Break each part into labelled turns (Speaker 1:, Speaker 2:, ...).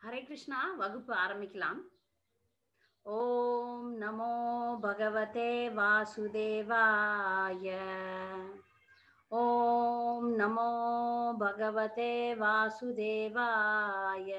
Speaker 1: ஹரே கிருஷ்ணா வகுப்பு ஆரம்பிக்கலாம் ஓம் நமோ பகவதே வாசுதேவாய ஓம் நமோ பகவதே வாசுதேவாய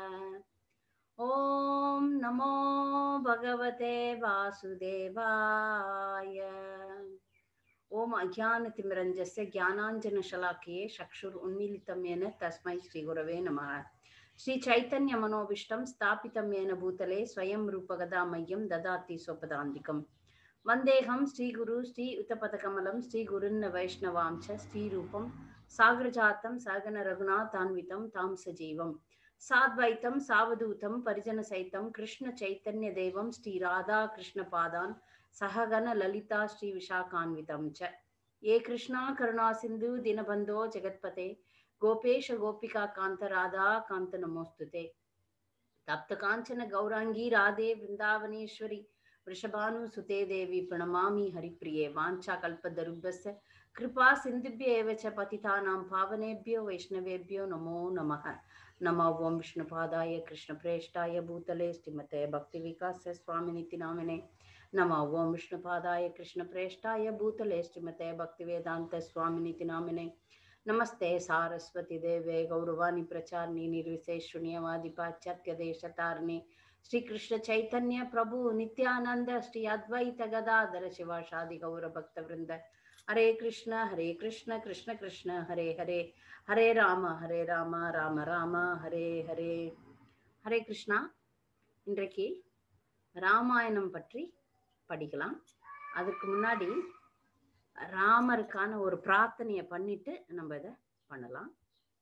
Speaker 1: ஓம் நமோ பகவதே வாசுதேவாய ஓம் அஜானதிமிரஞ்சஸ்ய ज्ञानाञ्जनशलाकये चक्षुरुन्मीलितं येन तस्मै श्रीगुरवे नमः श्रीचैतन्यमनोविष्टं स्थापितं येन भूतले स्वयं रूपगदा मह्यं ददाति स्वपदान्तिकम् वन्देऽहं श्रीगुरु श्रीयुतपदकमलं श्रीगुरुन्न वैष्णवां च श्रीरूपं सागरजातं सागनरघुनाथान्वितं तां सजीवं साद्वैतं सावधूतं परिजनसहितं कृष्णचैतन्यदेवं श्रीराधाकृष्णपादान् सहगण ललिता श्रीविशाखान्वितं च ये कृष्णा करुणा सिन्धु दीनबन्धो जगत्पते गोपेश गोपिका कान्त राधा कान्त नमोऽस्तुते तप्त काञ्चन गौराङ्गी राधे वृन्दावनेश्वरि वृषभानुसुते देवी प्रणमामि हरिप्रिये वाञ्छाकल्पदरुभ्यस्य कृपा सिन्धुभ्य एव च पतितानां पावनेभ्यो वैष्णवेभ्यो नमो नमः नमो ॐ विष्णुपादाय कृष्णप्रेष्ठाय भूतले श्रीमते भक्तिविकास्य स्वामिनिति नामिने नमो ॐ विष्णुपादाय कृष्णप्रेष्ठाय भूतले श्रीमते भक्तिवेदान्त स्वामिनिति नामिने नमस्ते सारस्वती देवे गौरवाणी प्रचारिणी निर्विशेष शून्यवादी पाश्चात्य देशतारिणी श्री कृष्ण चैतन्य प्रभु नित्यानंद श्री अद्वैत गदाधर शिवाशादि गौर भक्त वृंद हरे कृष्ण हरे कृष्ण कृष्ण कृष्ण हरे हरे हरे ராம ஹரே ராம ராம ராம ஹரே ஹரே ஹரே கிருஷ்ணா இன்றைக்கு ராமாயணம் பற்றி படிக்கலாம் அதுக்கு முன்னாடி ராமருக்கான ஒரு பிரார்த்தனையை பண்ணிட்டு நம்ம இதை பண்ணலாம்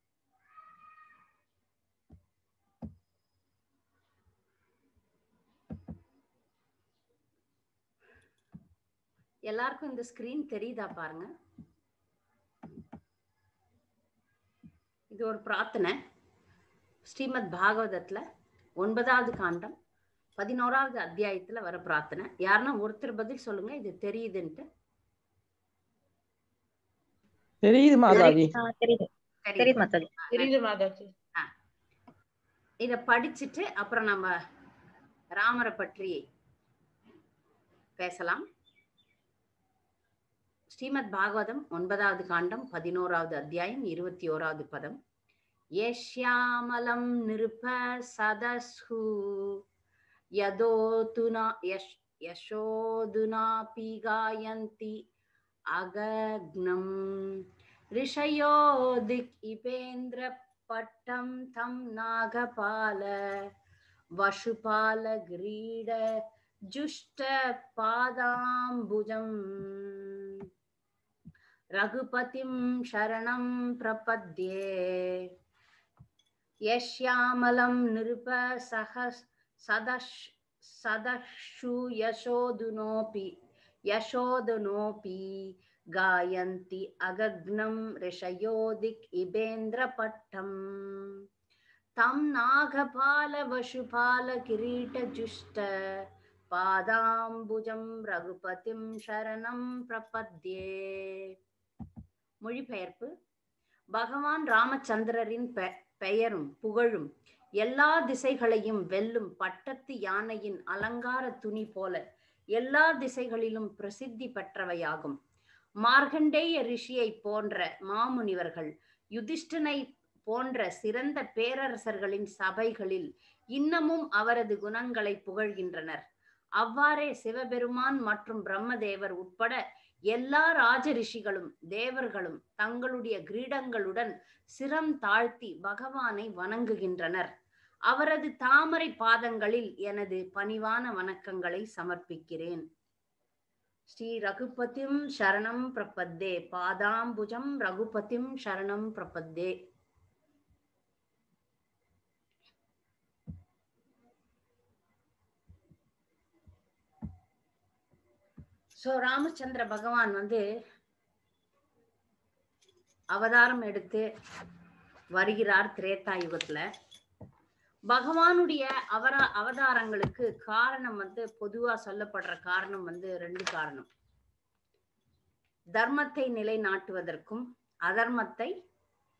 Speaker 1: எல்லாருக்கும் இந்த ஸ்கிரீன் தெரியுதா பாருங்க இது ஒரு பிரார்த்தனை ஸ்ரீமத் பாகவதத்துல ஒன்பதாவது காண்டம் பதினோராவது அத்தியாயத்துல வர பிரார்த்தனை யாருன்னா ஒருத்தர் பதில் சொல்லுங்க இது தெரியுதுன்ட்டு
Speaker 2: தெரியுது மாதாஜி
Speaker 3: தெரியுது தெரியுது மாதாஜி
Speaker 4: தெரியுது மாதாஜி
Speaker 1: இத படிச்சுட்டு அப்புறம் நம்ம ராமரை பற்றி பேசலாம் ஸ்ரீமத் பாகவதம் ஒன்பதாவது காண்டம் பதினோராவது அத்தியாயம் இருபத்தி ஓராவது பதம் யஷ்யாமலம் நிருப சதஸ்ஹு யதோதுனா யஷ் யசோதுனா பீகாயந்தி அகக்னம் ऋषयो दिक् इपेन्द्र पट्टं तं नागपाल वशुपालग्रीड जुष्टपादाम्बुजम् रघुपतिं शरणं प्रपद्ये यश्यामलं नृप सह सदश् सदशु यशोदुनोऽपि यशोदनोऽपि गायन्ति अगग्नं ऋषयो दिक् इबेन्द्रपट्टम् तं नागपालवशुपालकिरीटजुष्ट பாதாம்புஜம் ரகுபதிம் சரணம் பிரபத்யே மொழிபெயர்ப்பு பகவான் ராமச்சந்திரரின் பெ பெயரும் புகழும் எல்லா திசைகளையும் வெல்லும் பட்டத்து யானையின் அலங்கார துணி போல எல்லா திசைகளிலும் பிரசித்தி பெற்றவையாகும் மார்கண்டேய ரிஷியை போன்ற மாமுனிவர்கள் யுதிஷ்டனை போன்ற சிறந்த பேரரசர்களின் சபைகளில் இன்னமும் அவரது குணங்களை புகழ்கின்றனர் அவ்வாறே சிவபெருமான் மற்றும் பிரம்மதேவர் உட்பட எல்லா ராஜ ரிஷிகளும் தேவர்களும் தங்களுடைய கிரீடங்களுடன் சிரம் தாழ்த்தி பகவானை வணங்குகின்றனர் அவரது தாமரை பாதங்களில் எனது பணிவான வணக்கங்களை சமர்ப்பிக்கிறேன் ஸ்ரீ ரகுபதிம் சரணம் பிரபத்தே பாதாம்புஜம் ரகுபதிம் சரணம் பிரபத்தே சோ ராமச்சந்திர பகவான் வந்து அவதாரம் எடுத்து வருகிறார் திரேதா யுகத்துல பகவானுடைய அவரா அவதாரங்களுக்கு காரணம் வந்து பொதுவா சொல்லப்படுற காரணம் வந்து ரெண்டு காரணம் தர்மத்தை நிலைநாட்டுவதற்கும் அதர்மத்தை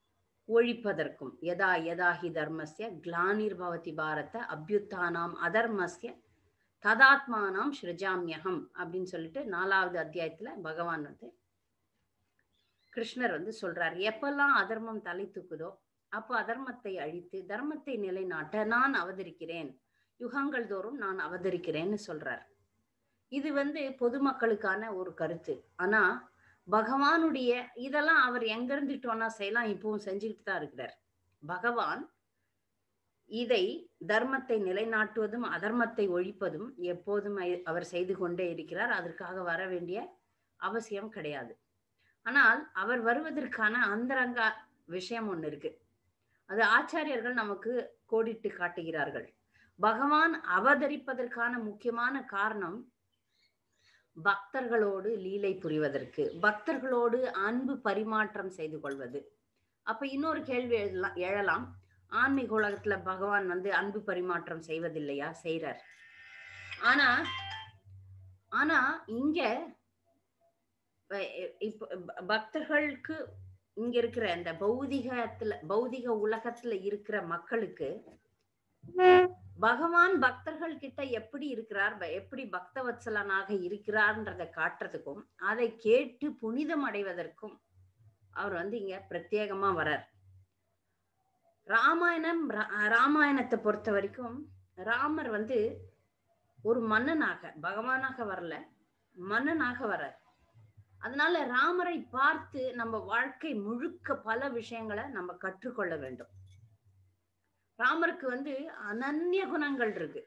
Speaker 1: ஒழிப்பதற்கும் யதா யதா ஹி தர்மஸ்ய கிளானிர்பவதி பாரத அபியுத்தானாம் அதர்மஸ்ய ததாத்மானாம் ஸ்ருஜாமியகம் அப்படின்னு சொல்லிட்டு நாலாவது அத்தியாயத்துல பகவான் வந்து கிருஷ்ணர் வந்து சொல்றார் எப்பெல்லாம் அதர்மம் தலை தூக்குதோ அப்போ அதர்மத்தை அழித்து தர்மத்தை நிலைநாட்ட நான் அவதரிக்கிறேன் யுகங்கள் தோறும் நான் அவதரிக்கிறேன்னு சொல்றார் இது வந்து பொதுமக்களுக்கான ஒரு கருத்து ஆனா பகவானுடைய இதெல்லாம் அவர் எங்க இருந்துட்டோம்னா செய்யலாம் இப்பவும் செஞ்சுக்கிட்டு தான் இருக்கிறார் பகவான் இதை தர்மத்தை நிலைநாட்டுவதும் அதர்மத்தை ஒழிப்பதும் எப்போதும் ஐ- அவர் செய்து கொண்டே இருக்கிறார் அதற்காக வர வேண்டிய அவசியம் கிடையாது ஆனால் அவர் வருவதற்கான அந்தரங்க விஷயம் ஒண்ணு இருக்கு அது ஆச்சாரியர்கள் நமக்கு கோடிட்டு காட்டுகிறார்கள் பகவான் அவதரிப்பதற்கான முக்கியமான காரணம் பக்தர்களோடு லீலை புரிவதற்கு பக்தர்களோடு அன்பு பரிமாற்றம் செய்து கொள்வது அப்ப இன்னொரு கேள்வி எழலாம் எழலாம் ஆன்மீக உலகத்துல பகவான் வந்து அன்பு பரிமாற்றம் செய்வதில்லையா செய்றார் ஆனா ஆனா இங்க அஹ் இப்ப ப- பக்தர்களுக்கு இங்க இருக்கிற இந்த பௌதிகத்துல பௌதிக உலகத்துல இருக்கிற மக்களுக்கு பகவான் பக்தர்கள் கிட்ட எப்படி இருக்கிறார் ப- எப்படி பக்தவத்சலனாக இருக்கிறார்ன்றதை காட்டுறதுக்கும் அதை கேட்டு புனிதம் அடைவதற்கும் அவர் வந்து இங்க பிரத்யேகமா வரார் ராமாயணம் ரா- ராமாயணத்தை பொறுத்த வரைக்கும் ராமர் வந்து ஒரு மன்னனாக பகவானாக வரல மன்னனாக வரார் அதனால ராமரை பார்த்து நம்ம வாழ்க்கை முழுக்க பல விஷயங்களை நம்ம கற்றுக்கொள்ள வேண்டும் ராமருக்கு வந்து அனன்ய குணங்கள் இருக்கு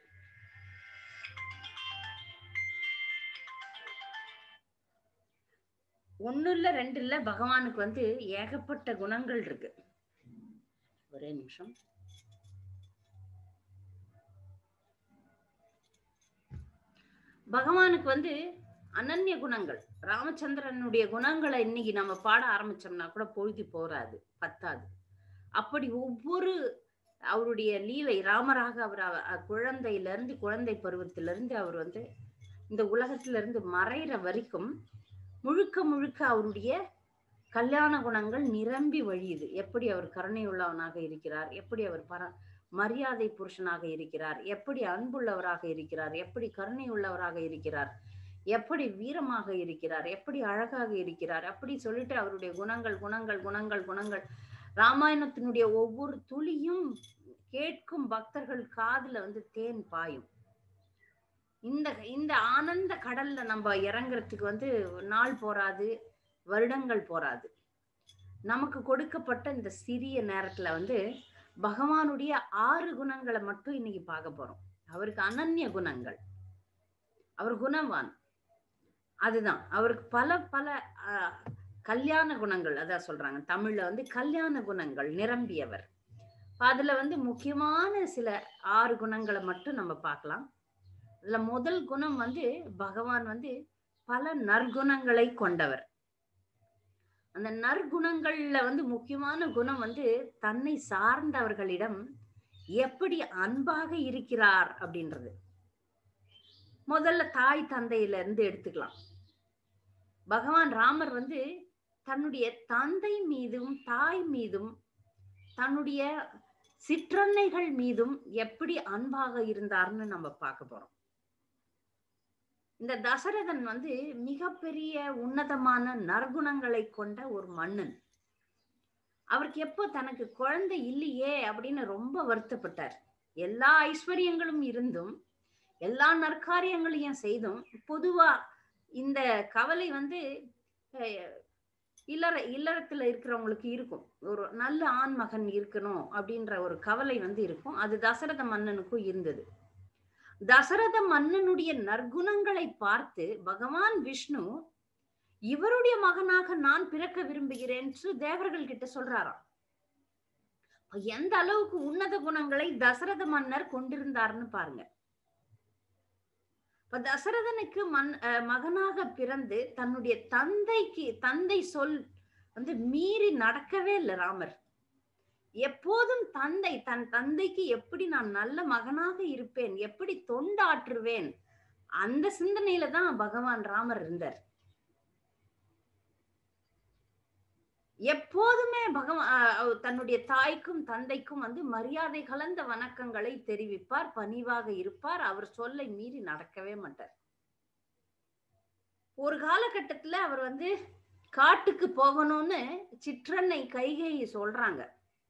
Speaker 1: ஒண்ணு இல்ல ரெண்டு இல்ல பகவானுக்கு வந்து ஏகப்பட்ட குணங்கள் இருக்கு ஒரே நிமிஷம் பகவானுக்கு வந்து அனன்ய குணங்கள் ராமச்சந்திரனுடைய குணங்களை இன்னைக்கு நம்ம பாட ஆரம்பிச்சோம்னா கூட பொழுது போராது பத்தாது அப்படி ஒவ்வொரு அவருடைய லீலை ராமராக அவர் அவ- அ- குழந்தையில இருந்து குழந்தை பருவத்திலிருந்து அவர் வந்து இந்த உலகத்துல இருந்து மறைற வரைக்கும் முழுக்க முழுக்க அவருடைய கல்யாண குணங்கள் நிரம்பி வழியுது எப்படி அவர் கருணை உள்ளவனாக இருக்கிறார் எப்படி அவர் பர மரியாதை புருஷனாக இருக்கிறார் எப்படி அன்புள்ளவராக இருக்கிறார் எப்படி கருணை உள்ளவராக இருக்கிறார் எப்படி வீரமாக இருக்கிறார் எப்படி அழகாக இருக்கிறார் அப்படி சொல்லிட்டு அவருடைய குணங்கள் குணங்கள் குணங்கள் குணங்கள் ராமாயணத்தினுடைய ஒவ்வொரு துளியும் கேட்கும் பக்தர்கள் காதுல வந்து தேன் பாயும் இந்த இந்த ஆனந்த கடல்ல நம்ம இறங்குறதுக்கு வந்து நாள் போராது வருடங்கள் போராது நமக்கு கொடுக்கப்பட்ட இந்த சிறிய நேரத்துல வந்து பகவானுடைய ஆறு குணங்களை மட்டும் இன்னைக்கு பார்க்க போறோம் அவருக்கு அனன்ய குணங்கள் அவர் குணவான் அதுதான் அவருக்கு பல பல ஆஹ், கல்யாண குணங்கள் அதான் சொல்றாங்க தமிழ்ல வந்து கல்யாண குணங்கள் நிரம்பியவர் அதுல வந்து முக்கியமான சில ஆறு குணங்களை மட்டும் நம்ம பார்க்கலாம் அதுல முதல் குணம் வந்து பகவான் வந்து பல நற்குணங்களை கொண்டவர் அந்த நற்குணங்கள்ல வந்து முக்கியமான குணம் வந்து தன்னை சார்ந்தவர்களிடம் எப்படி அன்பாக இருக்கிறார் அப்படின்றது முதல்ல தாய் தந்தையில இருந்து எடுத்துக்கலாம் பகவான் ராமர் வந்து தன்னுடைய தந்தை மீதும் தாய் மீதும் தன்னுடைய சிற்றன்னைகள் மீதும் எப்படி அன்பாக இருந்தார்னு நம்ம பார்க்க போறோம் இந்த தசரதன் வந்து மிகப்பெரிய உன்னதமான நற்குணங்களை கொண்ட ஒரு மன்னன் அவருக்கு எப்போ தனக்கு குழந்தை இல்லையே அப்படின்னு ரொம்ப வருத்தப்பட்டார் எல்லா ஐஸ்வர்யங்களும் இருந்தும் எல்லா நற்காரியங்களையும் செய்தும் பொதுவா இந்த கவலை வந்து அஹ், இல்லற இல்லறத்துல இருக்கிறவங்களுக்கு இருக்கும் ஒரு நல்ல ஆண் மகன் இருக்கணும் அப்படின்ற ஒரு கவலை வந்து இருக்கும் அது தசரத மன்னனுக்கும் இருந்தது தசரத மன்னனுடைய நற்குணங்களை பார்த்து பகவான் விஷ்ணு இவருடைய மகனாக நான் பிறக்க விரும்புகிறேன் தேவர்கள் கிட்ட சொல்றாராம் அப்ப எந்த அளவுக்கு உன்னத குணங்களை தசரத மன்னர் கொண்டிருந்தார்னு பாருங்க இப்ப தசரதனுக்கு மன் அஹ் மகனாக பிறந்து தன்னுடைய தந்தைக்கு தந்தை சொல் வந்து மீறி நடக்கவே இல்லை ராமர் எப்போதும் தந்தை தன் தந்தைக்கு எப்படி நான் நல்ல மகனாக இருப்பேன் எப்படி தொண்டாற்றுவேன் அந்த சிந்தனையில தான் பகவான் ராமர் இருந்தார் எப்போதுமே பகவான் தன்னுடைய தாய்க்கும் தந்தைக்கும் வந்து மரியாதை கலந்த வணக்கங்களை தெரிவிப்பார் பணிவாக இருப்பார் அவர் சொல்லை மீறி நடக்கவே மாட்டார் ஒரு காலகட்டத்துல அவர் வந்து காட்டுக்கு போகணும்னு சிற்றன்னை கைகை சொல்றாங்க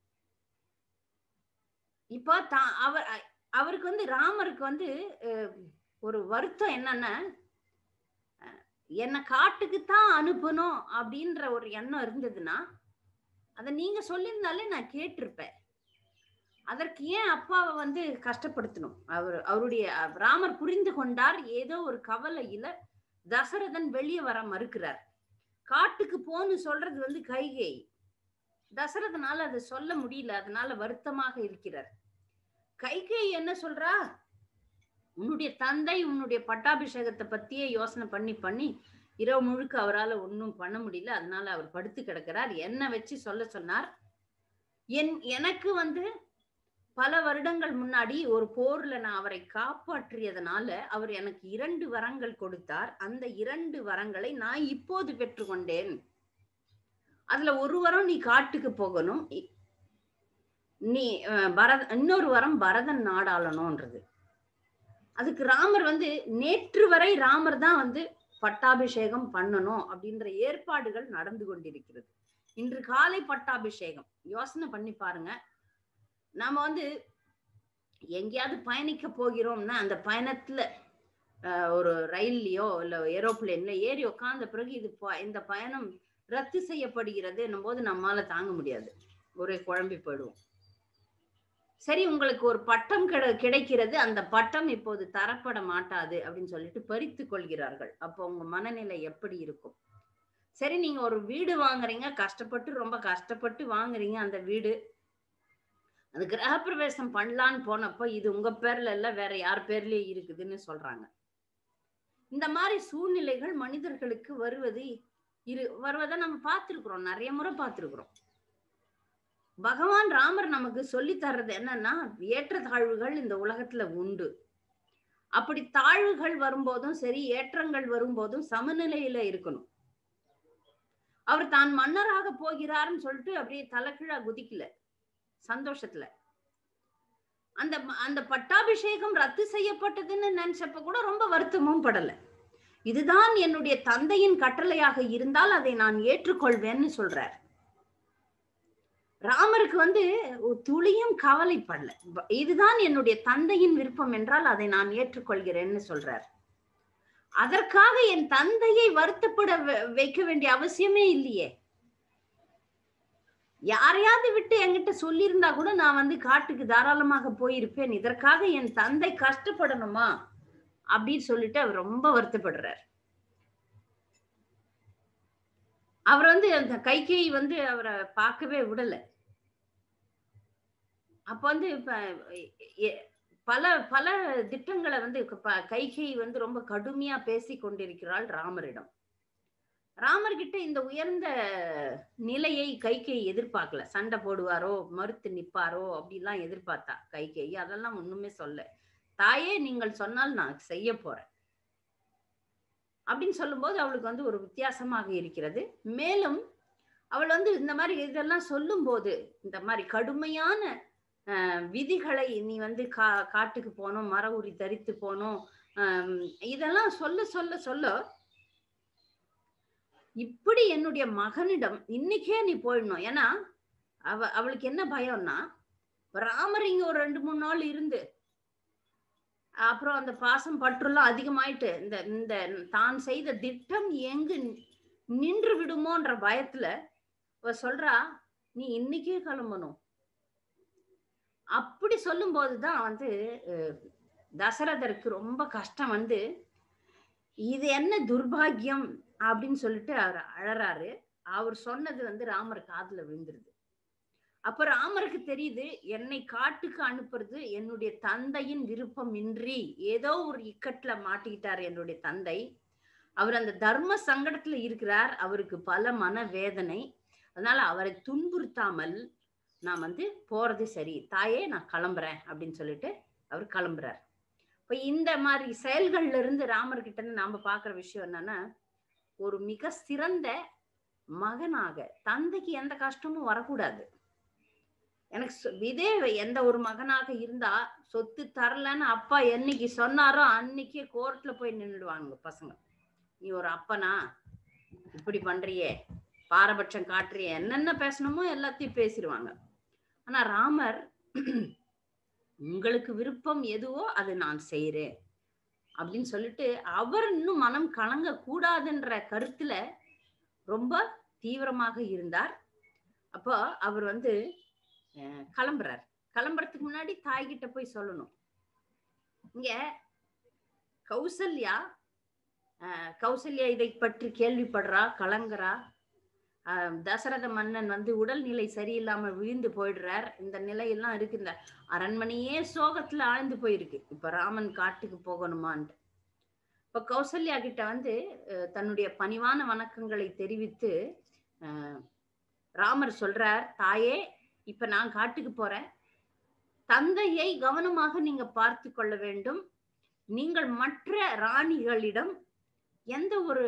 Speaker 1: இப்ப தான் அவர் அவருக்கு வந்து ராமருக்கு வந்து அஹ், ஒரு வருத்தம் என்னன்னா அஹ், என்னை காட்டுக்கு தான் அனுப்பணும் அப்படின்ற ஒரு எண்ணம் இருந்ததுன்னா அதை நீங்க சொல்லியிருந்தாலே நான் கேட்டிருப்பேன் அதற்கு ஏன் அப்பாவை வந்து கஷ்டப்படுத்தணும் அவர் அவருடைய அஹ், ராமர் புரிந்து கொண்டார் ஏதோ ஒரு கவலையில தசரதன் வெளியே வர மறுக்கிறார் காட்டுக்கு போன்னு சொல்றது வந்து கைகை தசரதனால அதை சொல்ல முடியல அதனால வருத்தமாக இருக்கிறார் கைகை என்ன சொல்றா உன்னுடைய தந்தை உன்னுடைய பட்டாபிஷேகத்தை பத்தியே யோசனை பண்ணி பண்ணி இரவு முழுக்க அவரால் ஒன்றும் பண்ண முடியல அதனால அவர் படுத்து கிடக்கிறார் என்ன வச்சு சொல்ல சொன்னார் என் எனக்கு வந்து பல வருடங்கள் முன்னாடி ஒரு போர்ல நான் அவரை காப்பாற்றியதனால அவர் எனக்கு இரண்டு வரங்கள் கொடுத்தார் அந்த இரண்டு வரங்களை நான் இப்போது பெற்றுக்கொண்டேன் அதுல ஒரு வரம் நீ காட்டுக்கு போகணும் இ- நீ அஹ், பரத இன்னொரு வரம் பரதன் நாடாளணும்ன்றது அதுக்கு ராமர் வந்து நேற்று வரை ராமர் தான் வந்து பட்டாபிஷேகம் பண்ணணும் அப்படின்ற ஏற்பாடுகள் நடந்து கொண்டிருக்கிறது இன்று காலை பட்டாபிஷேகம் யோசனை பண்ணி பாருங்க நாம வந்து எங்கேயாவது பயணிக்க போகிறோம்னா அந்த பயணத்துல அஹ், ஒரு ரயில்லையோ இல்ல ஏரோப்ளேன்ல ஏறி உட்கார்ந்த பிறகு இது ப- இந்த பயணம் ரத்து செய்யப்படுகிறது போது நம்மால தாங்க முடியாது ஒரே குழம்பி போயிடுவோம் சரி உங்களுக்கு ஒரு பட்டம் கிட கிடைக்கிறது அந்த பட்டம் இப்போது தரப்பட மாட்டாது அப்படின்னு சொல்லிட்டு பறித்து கொள்கிறார்கள் அப்போ உங்க மனநிலை எப்படி இருக்கும் சரி நீங்க ஒரு வீடு வாங்குறீங்க கஷ்டப்பட்டு ரொம்ப கஷ்டப்பட்டு வாங்குறீங்க அந்த வீடு அது கிரகப்பிரவேசம் பண்ணலான்னு போனப்போ இது உங்க பேர்ல இல்ல வேற யார் பேர்லயே இருக்குதுன்னு சொல்றாங்க இந்த மாதிரி சூழ்நிலைகள் மனிதர்களுக்கு வருவது இரு வருவதை நம்ம பார்த்திருக்கிறோம் நிறைய முறை பார்த்திருக்கிறோம் பகவான் ராமர் நமக்கு சொல்லி தர்றது என்னன்னா ஏற்றத்தாழ்வுகள் இந்த உலகத்துல உண்டு அப்படி தாழ்வுகள் வரும்போதும் சரி ஏற்றங்கள் வரும்போதும் சமநிலையில இருக்கணும் அவர் தான் மன்னராக போகிறாருன்னு சொல்லிட்டு அப்படியே தலைகீழா குதிக்கல சந்தோஷத்துல அந்த ம- அந்த பட்டாபிஷேகம் ரத்து செய்யப்பட்டதுன்னு நினைச்சப்ப கூட ரொம்ப வருத்தமும் படல இதுதான் என்னுடைய தந்தையின் கட்டளையாக இருந்தால் அதை நான் ஏற்றுக்கொள்வேன்னு சொல்றார் ராமருக்கு வந்து ஒரு துளியும் கவலைப்படல ப- இதுதான் என்னுடைய தந்தையின் விருப்பம் என்றால் அதை நான் ஏற்றுக்கொள்கிறேன்னு சொல்றார் அதற்காக என் தந்தையை வருத்தப்பட வ- வைக்க வேண்டிய அவசியமே இல்லையே யாரையாவது விட்டு என்கிட்ட சொல்லியிருந்தா கூட நான் வந்து காட்டுக்கு தாராளமாக போயிருப்பேன் இதற்காக என் தந்தை கஷ்டப்படணுமா அப்படின்னு சொல்லிட்டு அவர் ரொம்ப வருத்தப்படுறார் அவர் வந்து அந்த கைகை வந்து அவரை பார்க்கவே விடல அப்ப வந்து இப்ப எ- பல பல திட்டங்களை வந்து ப- கைகை வந்து ரொம்ப கடுமையா பேசி கொண்டிருக்கிறாள் ராமரிடம் ராமர்கிட்ட இந்த உயர்ந்த நிலையை கைகை எதிர்பார்க்கல சண்டை போடுவாரோ மறுத்து நிப்பாரோ அப்படிலாம் எதிர்பார்த்தா கைகை அதெல்லாம் ஒண்ணுமே சொல்ல தாயே நீங்கள் சொன்னால் நான் செய்ய போறேன் அப்படின்னு சொல்லும்போது அவளுக்கு வந்து ஒரு வித்தியாசமாக இருக்கிறது மேலும் அவள் வந்து இந்த மாதிரி இதெல்லாம் சொல்லும்போது இந்த மாதிரி கடுமையான அஹ், விதிகளை நீ வந்து கா காட்டுக்கு போகணும் மர உரி தரித்து போகணும் ஆம், இதெல்லாம் சொல்ல சொல்ல சொல்ல இப்படி என்னுடைய மகனிடம் இன்னைக்கே நீ போயிடணும் ஏன்னா அவ அவளுக்கு என்ன பயம்னா ராமர் இங்க ஒரு ரெண்டு மூணு நாள் இருந்து அப்புறம் அந்த பாசம் பற்றுலாம் அதிகமாயிட்டு இந்த இந்த தான் செய்த திட்டம் எங்கு நின்று விடுமோன்ற பயத்துல அவ சொல்றா நீ இன்னைக்கே கிளம்பணும் அப்படி சொல்லும் போதுதான் வந்து அஹ், தசரதருக்கு ரொம்ப கஷ்டம் வந்து இது என்ன துர்பாக்கியம் அப்படின்னு சொல்லிட்டு அவர் அழறாரு அவர் சொன்னது வந்து ராமர் காதுல விழுந்துருது அப்ப ராமருக்கு தெரியுது என்னை காட்டுக்கு அனுப்புறது என்னுடைய தந்தையின் விருப்பம் இன்றி ஏதோ ஒரு இக்கட்டுல மாட்டிக்கிட்டார் என்னுடைய தந்தை அவர் அந்த தர்ம சங்கடத்துல இருக்கிறார் அவருக்கு பல மன வேதனை அதனால அவரை துன்புறுத்தாமல் நான் வந்து போறது சரி தாயே நான் கிளம்புறேன் அப்படின்னு சொல்லிட்டு அவர் கிளம்புறார் இப்ப இந்த மாதிரி செயல்கள்ல இருந்து ராமர்கிட்ட இருந்து நாம பாக்குற விஷயம் என்னன்னா ஒரு மிக சிறந்த மகனாக தந்தைக்கு எந்த கஷ்டமும் வரக்கூடாது எனக்கு சொ- இதே எந்த ஒரு மகனாக இருந்தா சொத்து தரலன்னு அப்பா என்னைக்கு சொன்னாரோ அன்னைக்கே கோர்ட்ல போய் நின்னுடுவாங்க பசங்க நீ ஒரு அப்பனா இப்படி பண்றியே பாரபட்சம் காட்டுறியே என்னென்ன பேசணுமோ எல்லாத்தையும் பேசிடுவாங்க ஆனா ராமர் உங்களுக்கு விருப்பம் எதுவோ அது நான் செய்றேன் அப்படின்னு சொல்லிட்டு அவர் இன்னும் மனம் கலங்க கூடாதுன்ற கருத்துல ரொம்ப தீவிரமாக இருந்தார் அப்போ அவர் வந்து அஹ், கிளம்புறார் கிளம்புறதுக்கு முன்னாடி தாய்கிட்ட போய் சொல்லணும் இங்க கௌசல்யா அஹ், கௌசல்யா இதை பற்றி கேள்விப்படுறா கலங்குறா அஹ், தசரத மன்னன் வந்து உடல்நிலை சரியில்லாம விழுந்து போயிடுறார் இந்த நிலையெல்லாம் இருக்கு இந்த அரண்மனையே சோகத்துல ஆழ்ந்து போயிருக்கு இப்ப ராமன் காட்டுக்கு போகணுமான்ட்டு இப்ப கௌசல்யா கிட்ட வந்து அஹ், தன்னுடைய பணிவான வணக்கங்களை தெரிவித்து அஹ், ராமர் சொல்றார் தாயே இப்ப நான் காட்டுக்கு போறேன் தந்தையை கவனமாக நீங்க பார்த்து கொள்ள வேண்டும் நீங்கள் மற்ற ராணிகளிடம் எந்த ஒரு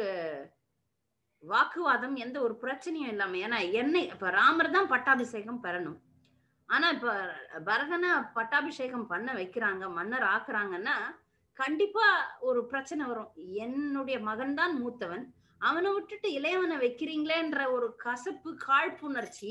Speaker 1: வாக்குவாதம் எந்த ஒரு பிரச்சனையும் இல்லாம ஏன்னா என்னை இப்ப ராமர் தான் பட்டாபிஷேகம் பெறணும் ஆனா இப்ப பரதனை பட்டாபிஷேகம் பண்ண வைக்கிறாங்க மன்னர் ஆக்குறாங்கன்னா கண்டிப்பா ஒரு பிரச்சனை வரும் என்னுடைய மகன் தான் மூத்தவன் அவனை விட்டுட்டு இளையவனை வைக்கிறீங்களேன்ற ஒரு கசப்பு காழ்ப்புணர்ச்சி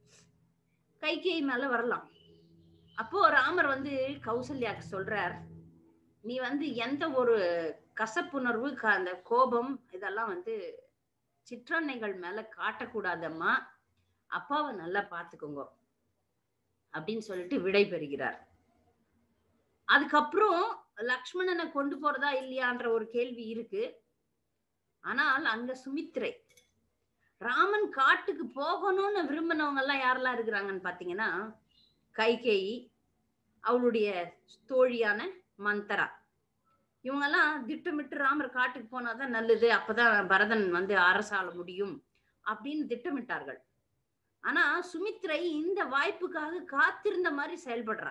Speaker 1: கைகேயி மேல வரலாம் அப்போ ராமர் வந்து கௌசல்யாக்கு சொல்றார் நீ வந்து எந்த ஒரு கசப்புணர்வு க- அந்த கோபம் இதெல்லாம் வந்து சிற்றன்னைகள் மேல காட்டக்கூடாதம்மா அப்பாவை நல்லா பாத்துக்கோங்க அப்படின்னு சொல்லிட்டு விடை பெறுகிறார் அதுக்கப்புறம் லக்ஷ்மணனை கொண்டு போறதா இல்லையான்ற ஒரு கேள்வி இருக்கு ஆனால் அங்க சுமித்ரை ராமன் காட்டுக்கு போகணும்னு விரும்பினவங்க எல்லாம் யாரெல்லாம் இருக்கிறாங்கன்னு பாத்தீங்கன்னா கைகேயி அவளுடைய தோழியான மந்தரா இவங்கெல்லாம் திட்டமிட்டு ராமர் காட்டுக்கு போனாதான் நல்லது அப்பதான் பரதன் வந்து அரசாள முடியும் அப்படின்னு திட்டமிட்டார்கள் ஆனா சுமித்ரை இந்த வாய்ப்புக்காக காத்திருந்த மாதிரி செயல்படுறா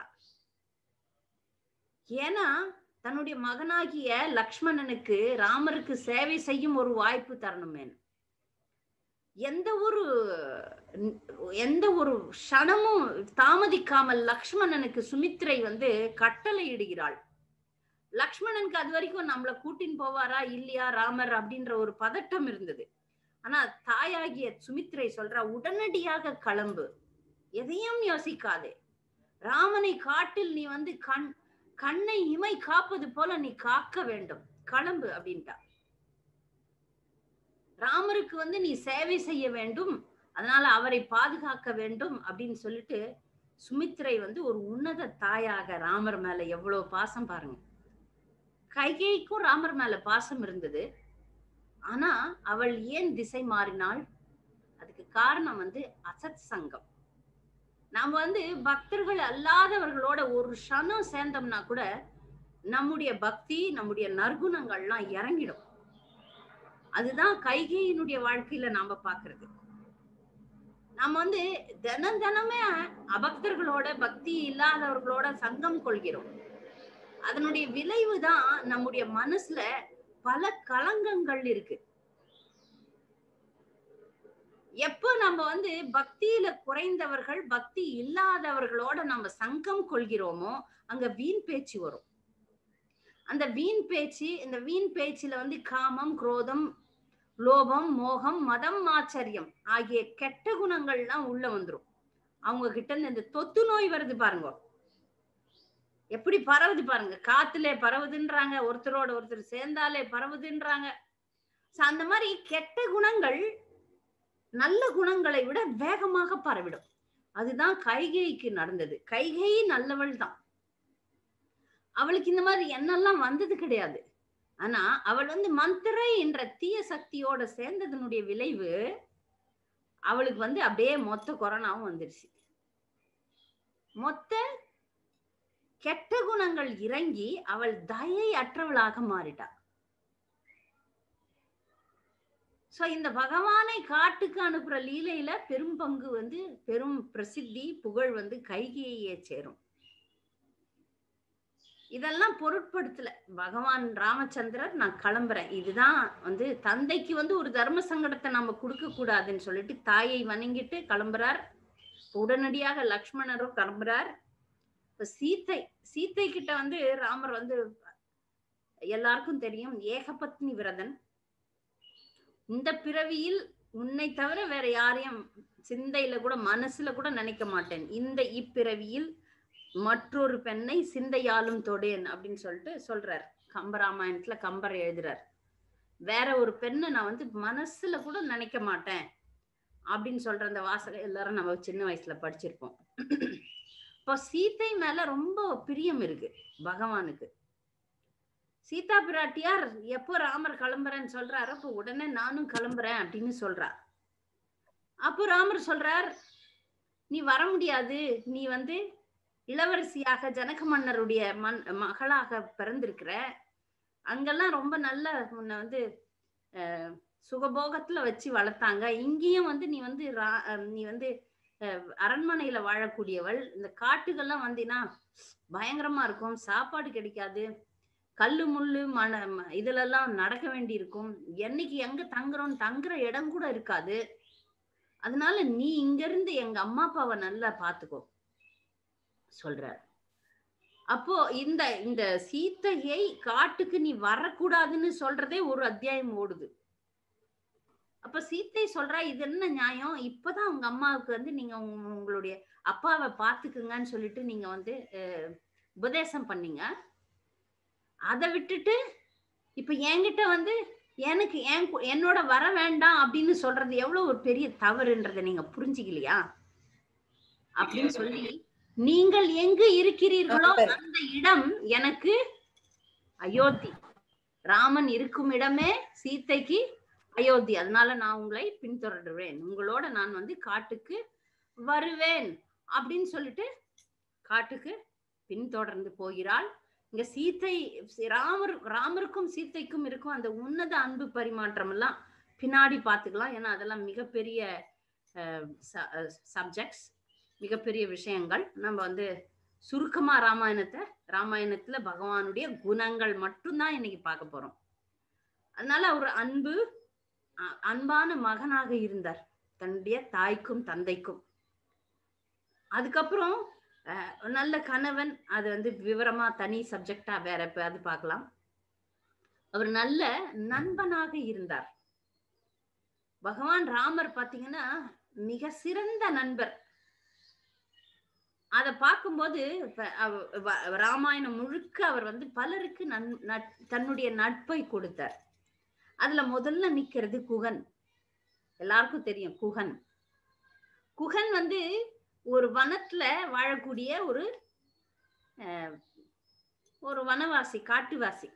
Speaker 1: ஏன்னா தன்னுடைய மகனாகிய லக்ஷ்மணனுக்கு ராமருக்கு சேவை செய்யும் ஒரு வாய்ப்பு தரணுமே எந்த ஒரு எந்த ஒரு க்ஷணமும் தாமதிக்காமல் லக்ஷ்மணனுக்கு சுமித்ரை வந்து கட்டளை இடுகிறாள் லக்ஷ்மணனுக்கு அது வரைக்கும் நம்மள கூட்டின்னு போவாரா இல்லையா ராமர் அப்படின்ற ஒரு பதட்டம் இருந்தது ஆனா தாயாகிய சுமித்ரை சொல்றா உடனடியாக கிளம்பு எதையும் யோசிக்காதே ராமனை காட்டில் நீ வந்து கண் கண்ணை இமை காப்பது போல நீ காக்க வேண்டும் கிளம்பு அப்படின்ட்டா ராமருக்கு வந்து நீ சேவை செய்ய வேண்டும் அதனால அவரை பாதுகாக்க வேண்டும் அப்படின்னு சொல்லிட்டு சுமித்ரை வந்து ஒரு உன்னத தாயாக ராமர் மேல எவ்வளவு பாசம் பாருங்க கைகேய்க்கும் ராமர் மேல பாசம் இருந்தது ஆனா அவள் ஏன் திசை மாறினாள் அதுக்கு காரணம் வந்து அசத் சங்கம் நாம வந்து பக்தர்கள் அல்லாதவர்களோட ஒரு க்ஷணம் சேர்ந்தோம்னா கூட நம்முடைய பக்தி நம்முடைய நற்குணங்கள்லாம் இறங்கிடும் அதுதான் கைகேயினுடைய வாழ்க்கையில நாம பாக்குறது நம்ம வந்து தினம் தினமே அபக்தர்களோட பக்தி இல்லாதவர்களோட சங்கம் கொள்கிறோம் அதனுடைய விளைவு தான் நம்முடைய மனசுல பல களங்கங்கள் இருக்கு எப்போ நம்ம வந்து பக்தியில குறைந்தவர்கள் பக்தி இல்லாதவர்களோட நம்ம சங்கம் கொள்கிறோமோ அங்க வீண் பேச்சு வரும் அந்த வீண் பேச்சு இந்த வீண் பேச்சுல வந்து காமம் குரோதம் லோபம் மோகம் மதம் ஆச்சரியம் ஆகிய கெட்ட குணங்கள்லாம் உள்ள வந்துரும் அவங்க கிட்ட இருந்து இந்த தொத்து நோய் வருது பாருங்க எப்படி பரவுது பாருங்க காத்துல பரவுதுன்றாங்க ஒருத்தரோட ஒருத்தர் சேர்ந்தாலே பரவுதுன்றாங்க So, அந்த மாதிரி கெட்ட குணங்கள் நல்ல குணங்களை விட வேகமாக பரவிடும் அதுதான் கைகேய்க்கு நடந்தது கைகை நல்லவள் தான் அவளுக்கு இந்த மாதிரி எண்ணெல்லாம் வந்தது கிடையாது ஆனா அவள் வந்து மந்திரை என்ற தீய சக்தியோட சேர்ந்ததனுடைய விளைவு அவளுக்கு வந்து அப்படியே மொத்த கொரோனாவும் வந்துருச்சு மொத்த கெட்ட குணங்கள் இறங்கி அவள் தயை அற்றவளாக மாறிட்டா சோ இந்த பகவானை காட்டுக்கு அனுப்புற லீலையில பெரும் பங்கு வந்து பெரும் பிரசித்தி புகழ் வந்து கைகேயே சேரும் இதெல்லாம் பொருட்படுத்தல பகவான் ராமச்சந்திரர் நான் கிளம்புறேன் இதுதான் வந்து தந்தைக்கு வந்து ஒரு தர்ம சங்கடத்தை நம்ம கொடுக்க கூடாதுன்னு சொல்லிட்டு தாயை வணங்கிட்டு கிளம்புறார் உடனடியாக லக்ஷ்மணரும் கிளம்புறார் இப்ப சீத்தை சீத்தை கிட்ட வந்து ராமர் வந்து எல்லாருக்கும் தெரியும் ஏகபத்னி விரதன் இந்த பிறவியில் உன்னை தவிர வேற யாரையும் சிந்தையில கூட மனசுல கூட நினைக்க மாட்டேன் இந்த இப்பிறவியில் மற்றொரு பெண்ணை சிந்தையாலும் தொடேன் அப்படின்னு சொல்லிட்டு சொல்றார் கம்பராமாயணத்துல கம்பர் எழுதுறார் வேற ஒரு பெண்ணை நான் வந்து மனசுல கூட நினைக்க மாட்டேன் அப்படின்னு சொல்ற அந்த வாசகம் எல்லாரும் நம்ம சின்ன வயசுல படிச்சிருப்போம் இப்போ சீத்தை மேல ரொம்ப பிரியம் இருக்கு பகவானுக்கு சீதா பிராட்டியார் எப்போ ராமர் கிளம்புறேன்னு சொல்றாரு அப்போ உடனே நானும் கிளம்புறேன் அப்படின்னு சொல்றா அப்போ ராமர் சொல்றார் நீ வர முடியாது நீ வந்து இளவரசியாக ஜனக மன்னருடைய மண் மகளாக பிறந்திருக்கிற அங்கெல்லாம் ரொம்ப நல்ல உன்னை வந்து அஹ், சுகபோகத்துல வச்சு வளர்த்தாங்க இங்கேயும் வந்து நீ வந்து ரா- அஹ், நீ வந்து அஹ், அரண்மனையில வாழக்கூடியவள் இந்த காட்டுகள்லாம் வந்தீங்கன்னா பயங்கரமா இருக்கும் சாப்பாடு கிடைக்காது கல்லு முள்ளு மண ம- இதுலெல்லாம் நடக்க வேண்டி இருக்கும் என்னைக்கு எங்க தங்குறோம் தங்குற இடம் கூட இருக்காது அதனால நீ இங்க இருந்து எங்க அம்மா அப்பாவை நல்லா பாத்துக்கோ சொல்றார் அப்போ இந்த இந்த சீத்தையை காட்டுக்கு நீ வரக்கூடாதுன்னு சொல்றதே ஒரு அத்தியாயம் ஓடுது அப்ப சீத்தை சொல்றா இது என்ன நியாயம் இப்பதான் உங்க அம்மாவுக்கு வந்து நீங்க உங்க- உங்களுடைய அப்பாவை பாத்துக்குங்கன்னு சொல்லிட்டு நீங்க வந்து அஹ், உபதேசம் பண்ணீங்க அதை விட்டுட்டு இப்ப என்கிட்ட வந்து எனக்கு என் கு- என்னோட வர வேண்டாம் அப்படின்னு சொல்றது எவ்வளவு ஒரு பெரிய தவறுன்றதை நீங்க புரிஞ்சுக்கலையா அப்படின்னு சொல்லி நீங்கள் எங்கு இருக்கிறீர்களோ அந்த இடம் எனக்கு அயோத்தி ராமன் இருக்கும் இடமே சீதைக்கு அயோத்தி அதனால நான் உங்களை பின்தொடர்வேன் உங்களோட நான் வந்து காட்டுக்கு வருவேன் அப்படின்னு சொல்லிட்டு காட்டுக்கு பின்தொடர்ந்து போகிறாள் இங்க சீத்தை ராமர் ராமருக்கும் சீத்தைக்கும் இருக்கும் அந்த உன்னத அன்பு பரிமாற்றம் எல்லாம் பின்னாடி பார்த்துக்கலாம் ஏன்னா அதெல்லாம் மிகப்பெரிய சப்ஜெக்ட்ஸ் மிகப்பெரிய விஷயங்கள் நம்ம வந்து சுருக்கமா ராமாயணத்தை ராமாயணத்துல பகவானுடைய குணங்கள் மட்டும்தான் இன்னைக்கு பார்க்க போறோம் அதனால அவர் அன்பு அ- அன்பான மகனாக இருந்தார் தன்னுடைய தாய்க்கும் தந்தைக்கும் அதுக்கப்புறம் அஹ், நல்ல கணவன் அது வந்து விவரமா தனி சப்ஜெக்டா வேற இப்ப அது பார்க்கலாம் அவர் நல்ல நண்பனாக இருந்தார் பகவான் ராமர் பாத்தீங்கன்னா மிக சிறந்த நண்பர் அத பார்க்கும்போது இப்ப அவ- வ- ராமாயணம் முழுக்க அவர் வந்து பலருக்கு நன் நட்- தன்னுடைய நட்பை கொடுத்தார் அதுல முதல்ல நிக்கிறது குகன் எல்லாருக்கும் தெரியும் குகன் குகன் வந்து ஒரு வனத்துல வாழக்கூடிய ஒரு அஹ், ஒரு வனவாசி காட்டுவாசி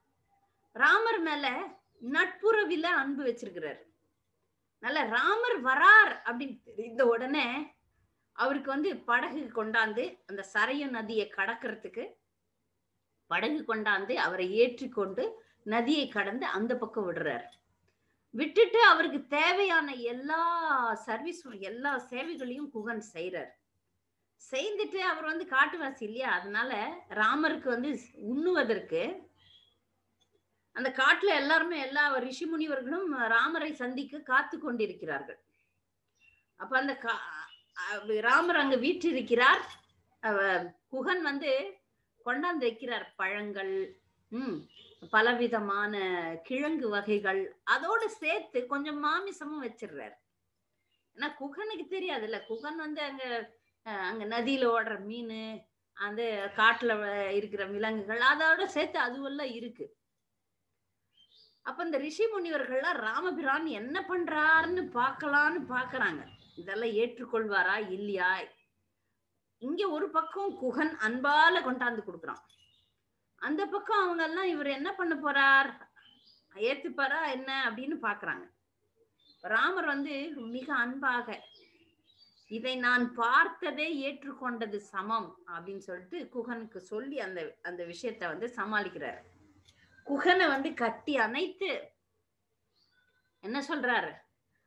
Speaker 1: ராமர் மேல நட்புறவில அன்பு வச்சிருக்கிறார் நல்ல ராமர் வரார் அப்படின்னு தெரிந்த உடனே அவருக்கு வந்து படகு கொண்டாந்து அந்த சரையு நதியை கடக்கிறதுக்கு படகு கொண்டாந்து அவரை ஏற்றிக்கொண்டு நதியை கடந்து அந்த பக்கம் விடுறார் விட்டுட்டு அவருக்கு தேவையான எல்லா சர்வீஸ் எல்லா சேவைகளையும் குகன் செய்யறார் செய்துட்டு அவர் வந்து காட்டுவாசி இல்லையா அதனால ராமருக்கு வந்து உண்ணுவதற்கு அந்த காட்டுல எல்லாருமே எல்லா ரிஷி முனிவர்களும் ராமரை சந்திக்க காத்து கொண்டிருக்கிறார்கள் அப்ப அந்த கா- அஹ் ராமர் அங்க வீற்றிருக்கிறார் அவ- குகன் வந்து கொண்டாந்து வைக்கிறார் பழங்கள் உம் பலவிதமான கிழங்கு வகைகள் அதோட சேர்த்து கொஞ்சம் மாமிசமும் வச்சிடுறாரு ஏன்னா குகனுக்கு தெரியாதுல்ல குகன் வந்து அங்க அஹ், அங்க நதியில ஓடுற மீன் அந்த காட்டுல வ- இருக்கிற விலங்குகள் அதோட சேர்த்து அதுவெல்லாம் இருக்கு அப்ப இந்த ரிஷி முனிவர்கள்லாம் ராமபிரான் என்ன பண்றாருன்னு பார்க்கலான்னு பாக்குறாங்க இதெல்லாம் ஏற்றுக்கொள்வாரா இல்லையா இங்க ஒரு பக்கம் குகன் அன்பால கொண்டாந்து கொடுக்குறான் அந்த பக்கம் அவங்க எல்லாம் இவர் என்ன பண்ண போறார் ஏத்துப்பாரா என்ன அப்படின்னு பாக்குறாங்க ராமர் வந்து மிக அன்பாக இதை நான் பார்த்ததே ஏற்றுக்கொண்டது சமம் அப்படின்னு சொல்லிட்டு குகனுக்கு சொல்லி அந்த அந்த விஷயத்த வந்து சமாளிக்கிறார் குகனை வந்து கட்டி அணைத்து என்ன சொல்றாரு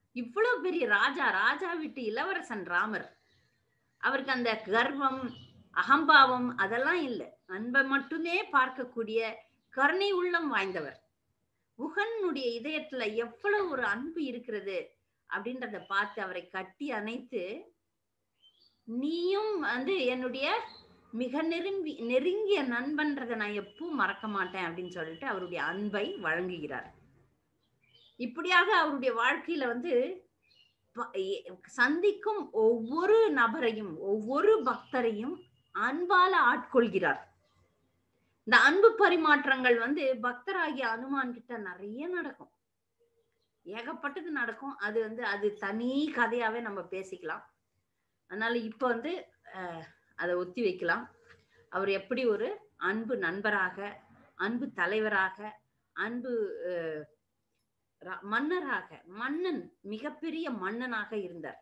Speaker 1: இவ்வளவு பெரிய ராஜா ராஜா விட்டு இளவரசன் ராமர் அவருக்கு அந்த கர்வம் அகம்பாவம் அதெல்லாம் இல்லை அன்பை மட்டுமே பார்க்கக்கூடிய கருணை உள்ளம் வாய்ந்தவர் குகனுடைய இதயத்துல எவ்வளவு ஒரு அன்பு இருக்கிறது அப்படின்றத பார்த்து அவரை கட்டி அணைத்து நீயும் வந்து என்னுடைய மிக நெருங்கி நெருங்கிய நண்பன்றதை நான் எப்பவும் மறக்க மாட்டேன் அப்படின்னு சொல்லிட்டு அவருடைய அன்பை வழங்குகிறார் இப்படியாக அவருடைய வாழ்க்கையில வந்து ப- எ- சந்திக்கும் ஒவ்வொரு நபரையும் ஒவ்வொரு பக்தரையும் அன்பால ஆட்கொள்கிறார் இந்த அன்பு பரிமாற்றங்கள் வந்து பக்தராகிய அனுமான் கிட்ட நிறைய நடக்கும் ஏகப்பட்டது நடக்கும் அது வந்து அது தனி கதையாவே நம்ம பேசிக்கலாம் அதனால இப்ப வந்து அஹ், அதை ஒத்தி வைக்கலாம் அவர் எப்படி ஒரு அன்பு நண்பராக அன்பு தலைவராக அன்பு அஹ், ர- மன்னராக மன்னன் மிகப்பெரிய மன்னனாக இருந்தார்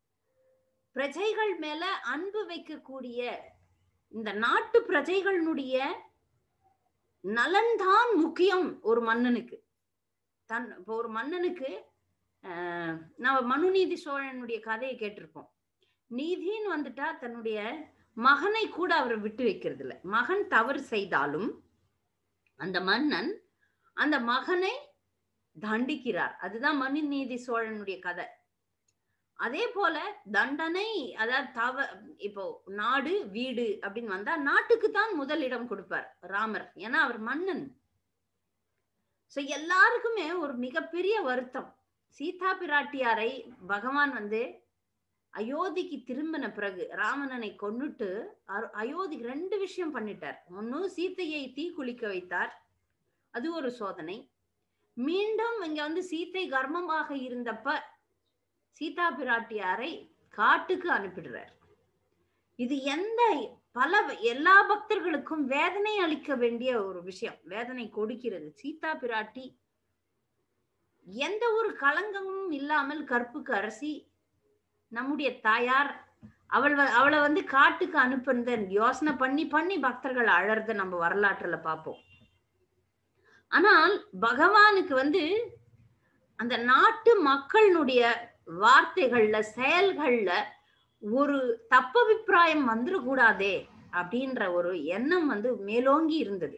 Speaker 1: பிரஜைகள் மேல அன்பு வைக்கக்கூடிய இந்த நாட்டு பிரஜைகளினுடைய நலன்தான் முக்கியம் ஒரு மன்னனுக்கு தன் இப்போ ஒரு மன்னனுக்கு ஆஹ், நம்ம மனுநீதி சோழனுடைய கதையை கேட்டிருப்போம் நீதின்னு வந்துட்டா தன்னுடைய மகனை கூட அவர் விட்டு வைக்கிறது இல்ல மகன் தவறு செய்தாலும் அந்த மன்னன் அந்த மகனை தண்டிக்கிறார் அதுதான் மனுநீதி சோழனுடைய கதை அதே போல தண்டனை அதாவது தவ இப்போ நாடு வீடு அப்படின்னு வந்தா நாட்டுக்கு தான் முதலிடம் கொடுப்பார் ராமர் ஏன்னா அவர் மன்னன் சோ எல்லாருக்குமே ஒரு மிகப்பெரிய வருத்தம் சீதா பிராட்டியாரை பகவான் வந்து அயோத்திக்கு திரும்பின பிறகு ராவணனை கொன்னுட்டு அரு- அயோத்திக்கு ரெண்டு விஷயம் பண்ணிட்டார் ஒன்னு சீத்தையை தீ குளிக்க வைத்தார் அது ஒரு சோதனை மீண்டும் இங்க வந்து சீத்தை கர்ப்பமாக இருந்தப்ப சீதா பிராட்டியாரை காட்டுக்கு அனுப்பிடுறார் இது எந்த பல எல்லா பக்தர்களுக்கும் வேதனை அளிக்க வேண்டிய ஒரு விஷயம் வேதனை கொடுக்கிறது சீதா பிராட்டி எந்த ஒரு களங்கமும் இல்லாமல் கற்புக்கு அரசி நம்முடைய தாயார் அவள் வ- அவளை வந்து காட்டுக்கு அனுப்புனத யோசனை பண்ணி பண்ணி பக்தர்கள் அழறத நம்ம வரலாற்றுல பார்ப்போம் ஆனால் பகவானுக்கு வந்து அந்த நாட்டு மக்களினுடைய வார்த்தைகள்ல செயல்கள்ல ஒரு தப்பபிப்பிராயம் வந்துடக்கூடாதே அப்படின்ற ஒரு எண்ணம் வந்து மேலோங்கி இருந்தது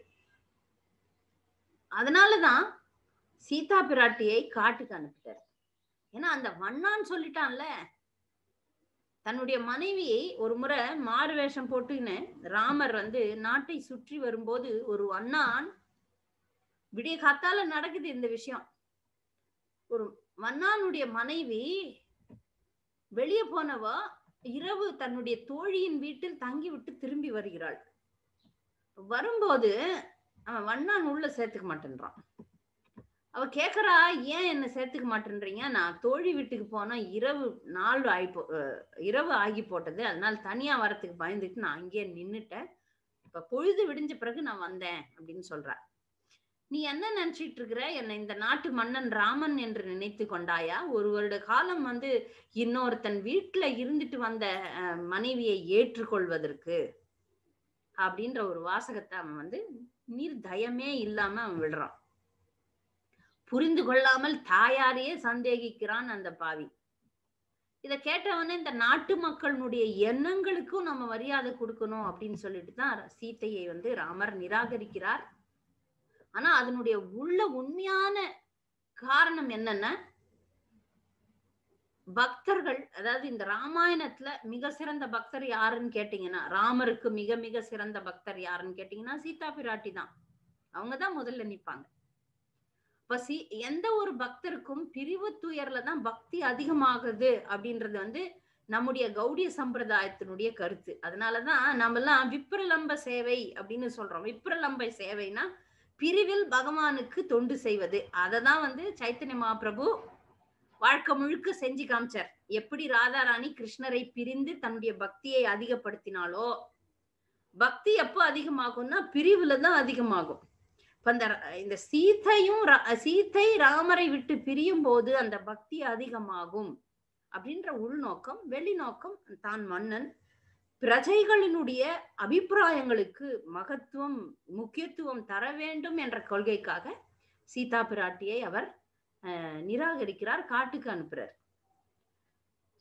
Speaker 1: அதனாலதான் சீதா பிராட்டியை காட்டுக்கு அனுப்பிட்டார் ஏன்னா அந்த வண்ணான்னு சொல்லிட்டான்ல தன்னுடைய மனைவியை ஒரு முறை மாறு வேஷம் போட்டுன்னு ராமர் வந்து நாட்டை சுற்றி வரும்போது ஒரு வண்ணான் விடிய காத்தால நடக்குது இந்த விஷயம் ஒரு மன்னானுடைய மனைவி வெளியே போனவ இரவு தன்னுடைய தோழியின் வீட்டில் தங்கி விட்டு திரும்பி வருகிறாள் வரும்போது அவன் வண்ணான் உள்ள சேர்த்துக்க மாட்டேன்றான் அவ கேக்குறா ஏன் என்ன சேர்த்துக்க மாட்டேன்றீங்க நான் தோழி வீட்டுக்கு போனா இரவு நாள் ஆகி போ அஹ் இரவு ஆகி போட்டது அதனால தனியா வரத்துக்கு பயந்துட்டு நான் அங்கேயே நின்னுட்டேன் இப்ப பொழுது விடிஞ்ச பிறகு நான் வந்தேன் அப்படின்னு சொல்றா நீ என்ன நினைச்சிட்டு இருக்கிற என்னை இந்த நாட்டு மன்னன் ராமன் என்று நினைத்து கொண்டாயா ஒரு வருட காலம் வந்து இன்னொருத்தன் வீட்டுல இருந்துட்டு வந்த அஹ், மனைவியை ஏற்றுக்கொள்வதற்கு அப்படின்ற ஒரு வாசகத்தை அவன் வந்து நீர் தயமே இல்லாம அவன் விடுறான் புரிந்து கொள்ளாமல் தாயாரையே சந்தேகிக்கிறான் அந்த பாவி இத கேட்டவனே இந்த நாட்டு மக்களுடைய எண்ணங்களுக்கும் நம்ம மரியாதை கொடுக்கணும் அப்படின்னு சொல்லிட்டு தான் சீத்தையை வந்து ராமர் நிராகரிக்கிறார் ஆனா அதனுடைய உள்ள உண்மையான காரணம் என்னன்னா பக்தர்கள் அதாவது இந்த ராமாயணத்துல மிக சிறந்த பக்தர் யாருன்னு கேட்டீங்கன்னா ராமருக்கு மிக மிக சிறந்த பக்தர் யாருன்னு கேட்டீங்கன்னா சீதா பிராட்டி தான் அவங்கதான் முதல்ல நிப்பாங்க இப்ப சி எந்த ஒரு பக்தருக்கும் பிரிவு துயர்ல தான் பக்தி அதிகமாகுது அப்படின்றது வந்து நம்முடைய கௌடிய சம்பிரதாயத்தினுடைய கருத்து அதனாலதான் நம்ம எல்லாம் விப்ரலம்ப சேவை அப்படின்னு சொல்றோம் விப்ரலம்ப சேவைனா பிரிவில் பகவானுக்கு தொண்டு செய்வது அததான் வந்து சைத்தன்ய மகாபிரபு வாழ்க்கை முழுக்க செஞ்சு காமிச்சார் எப்படி ராதாராணி கிருஷ்ணரை பிரிந்து தன்னுடைய பக்தியை அதிகப்படுத்தினாலோ பக்தி எப்போ அதிகமாகும்னா பிரிவுல தான் அதிகமாகும் இப்ப இந்த இந்த சீதையும் ரா- சீதை ராமரை விட்டு பிரியும் போது அந்த பக்தி அதிகமாகும் அப்படின்ற உள்நோக்கம் வெளிநோக்கம் தான் மன்னன் பிரஜைகளினுடைய அபிப்பிராயங்களுக்கு மகத்துவம் முக்கியத்துவம் தர வேண்டும் என்ற கொள்கைக்காக சீதா பிராட்டியை அவர் அஹ், நிராகரிக்கிறார் காட்டுக்கு அனுப்புறார்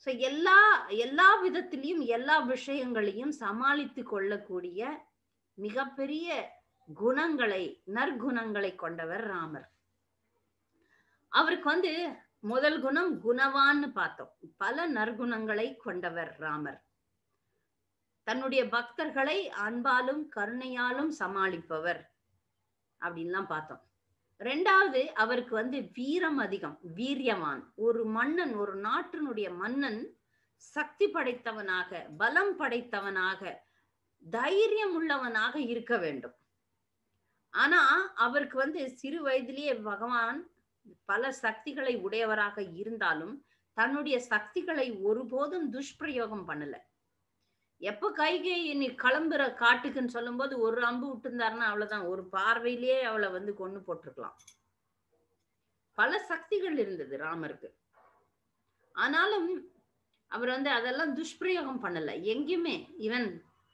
Speaker 1: சோ எல்லா எல்லா விதத்திலையும் எல்லா விஷயங்களையும் சமாளித்து கொள்ளக்கூடிய மிகப்பெரிய குணங்களை நற்குணங்களை கொண்டவர் ராமர் அவருக்கு வந்து முதல் குணம் குணவான்னு பார்த்தோம் பல நற்குணங்களை கொண்டவர் ராமர் தன்னுடைய பக்தர்களை அன்பாலும் கருணையாலும் சமாளிப்பவர் அப்படின்லாம் பார்த்தோம் ரெண்டாவது அவருக்கு வந்து வீரம் அதிகம் வீரியவான் ஒரு மன்னன் ஒரு நாட்டினுடைய மன்னன் சக்தி படைத்தவனாக பலம் படைத்தவனாக தைரியம் உள்ளவனாக இருக்க வேண்டும் ஆனா அவருக்கு வந்து சிறு வயதிலேயே பகவான் பல சக்திகளை உடையவராக இருந்தாலும் தன்னுடைய சக்திகளை ஒருபோதும் துஷ்பிரயோகம் பண்ணல எப்ப கைகை நீ கிளம்புற காட்டுக்குன்னு சொல்லும்போது ஒரு அம்பு விட்டுருந்தாருன்னா அவ்வளவுதான் ஒரு பார்வையிலேயே அவளை வந்து கொண்டு போட்டிருக்கலாம் பல சக்திகள் இருந்தது ராமருக்கு ஆனாலும் அவர் வந்து அதெல்லாம் துஷ்பிரயோகம் பண்ணல எங்கேயுமே இவன்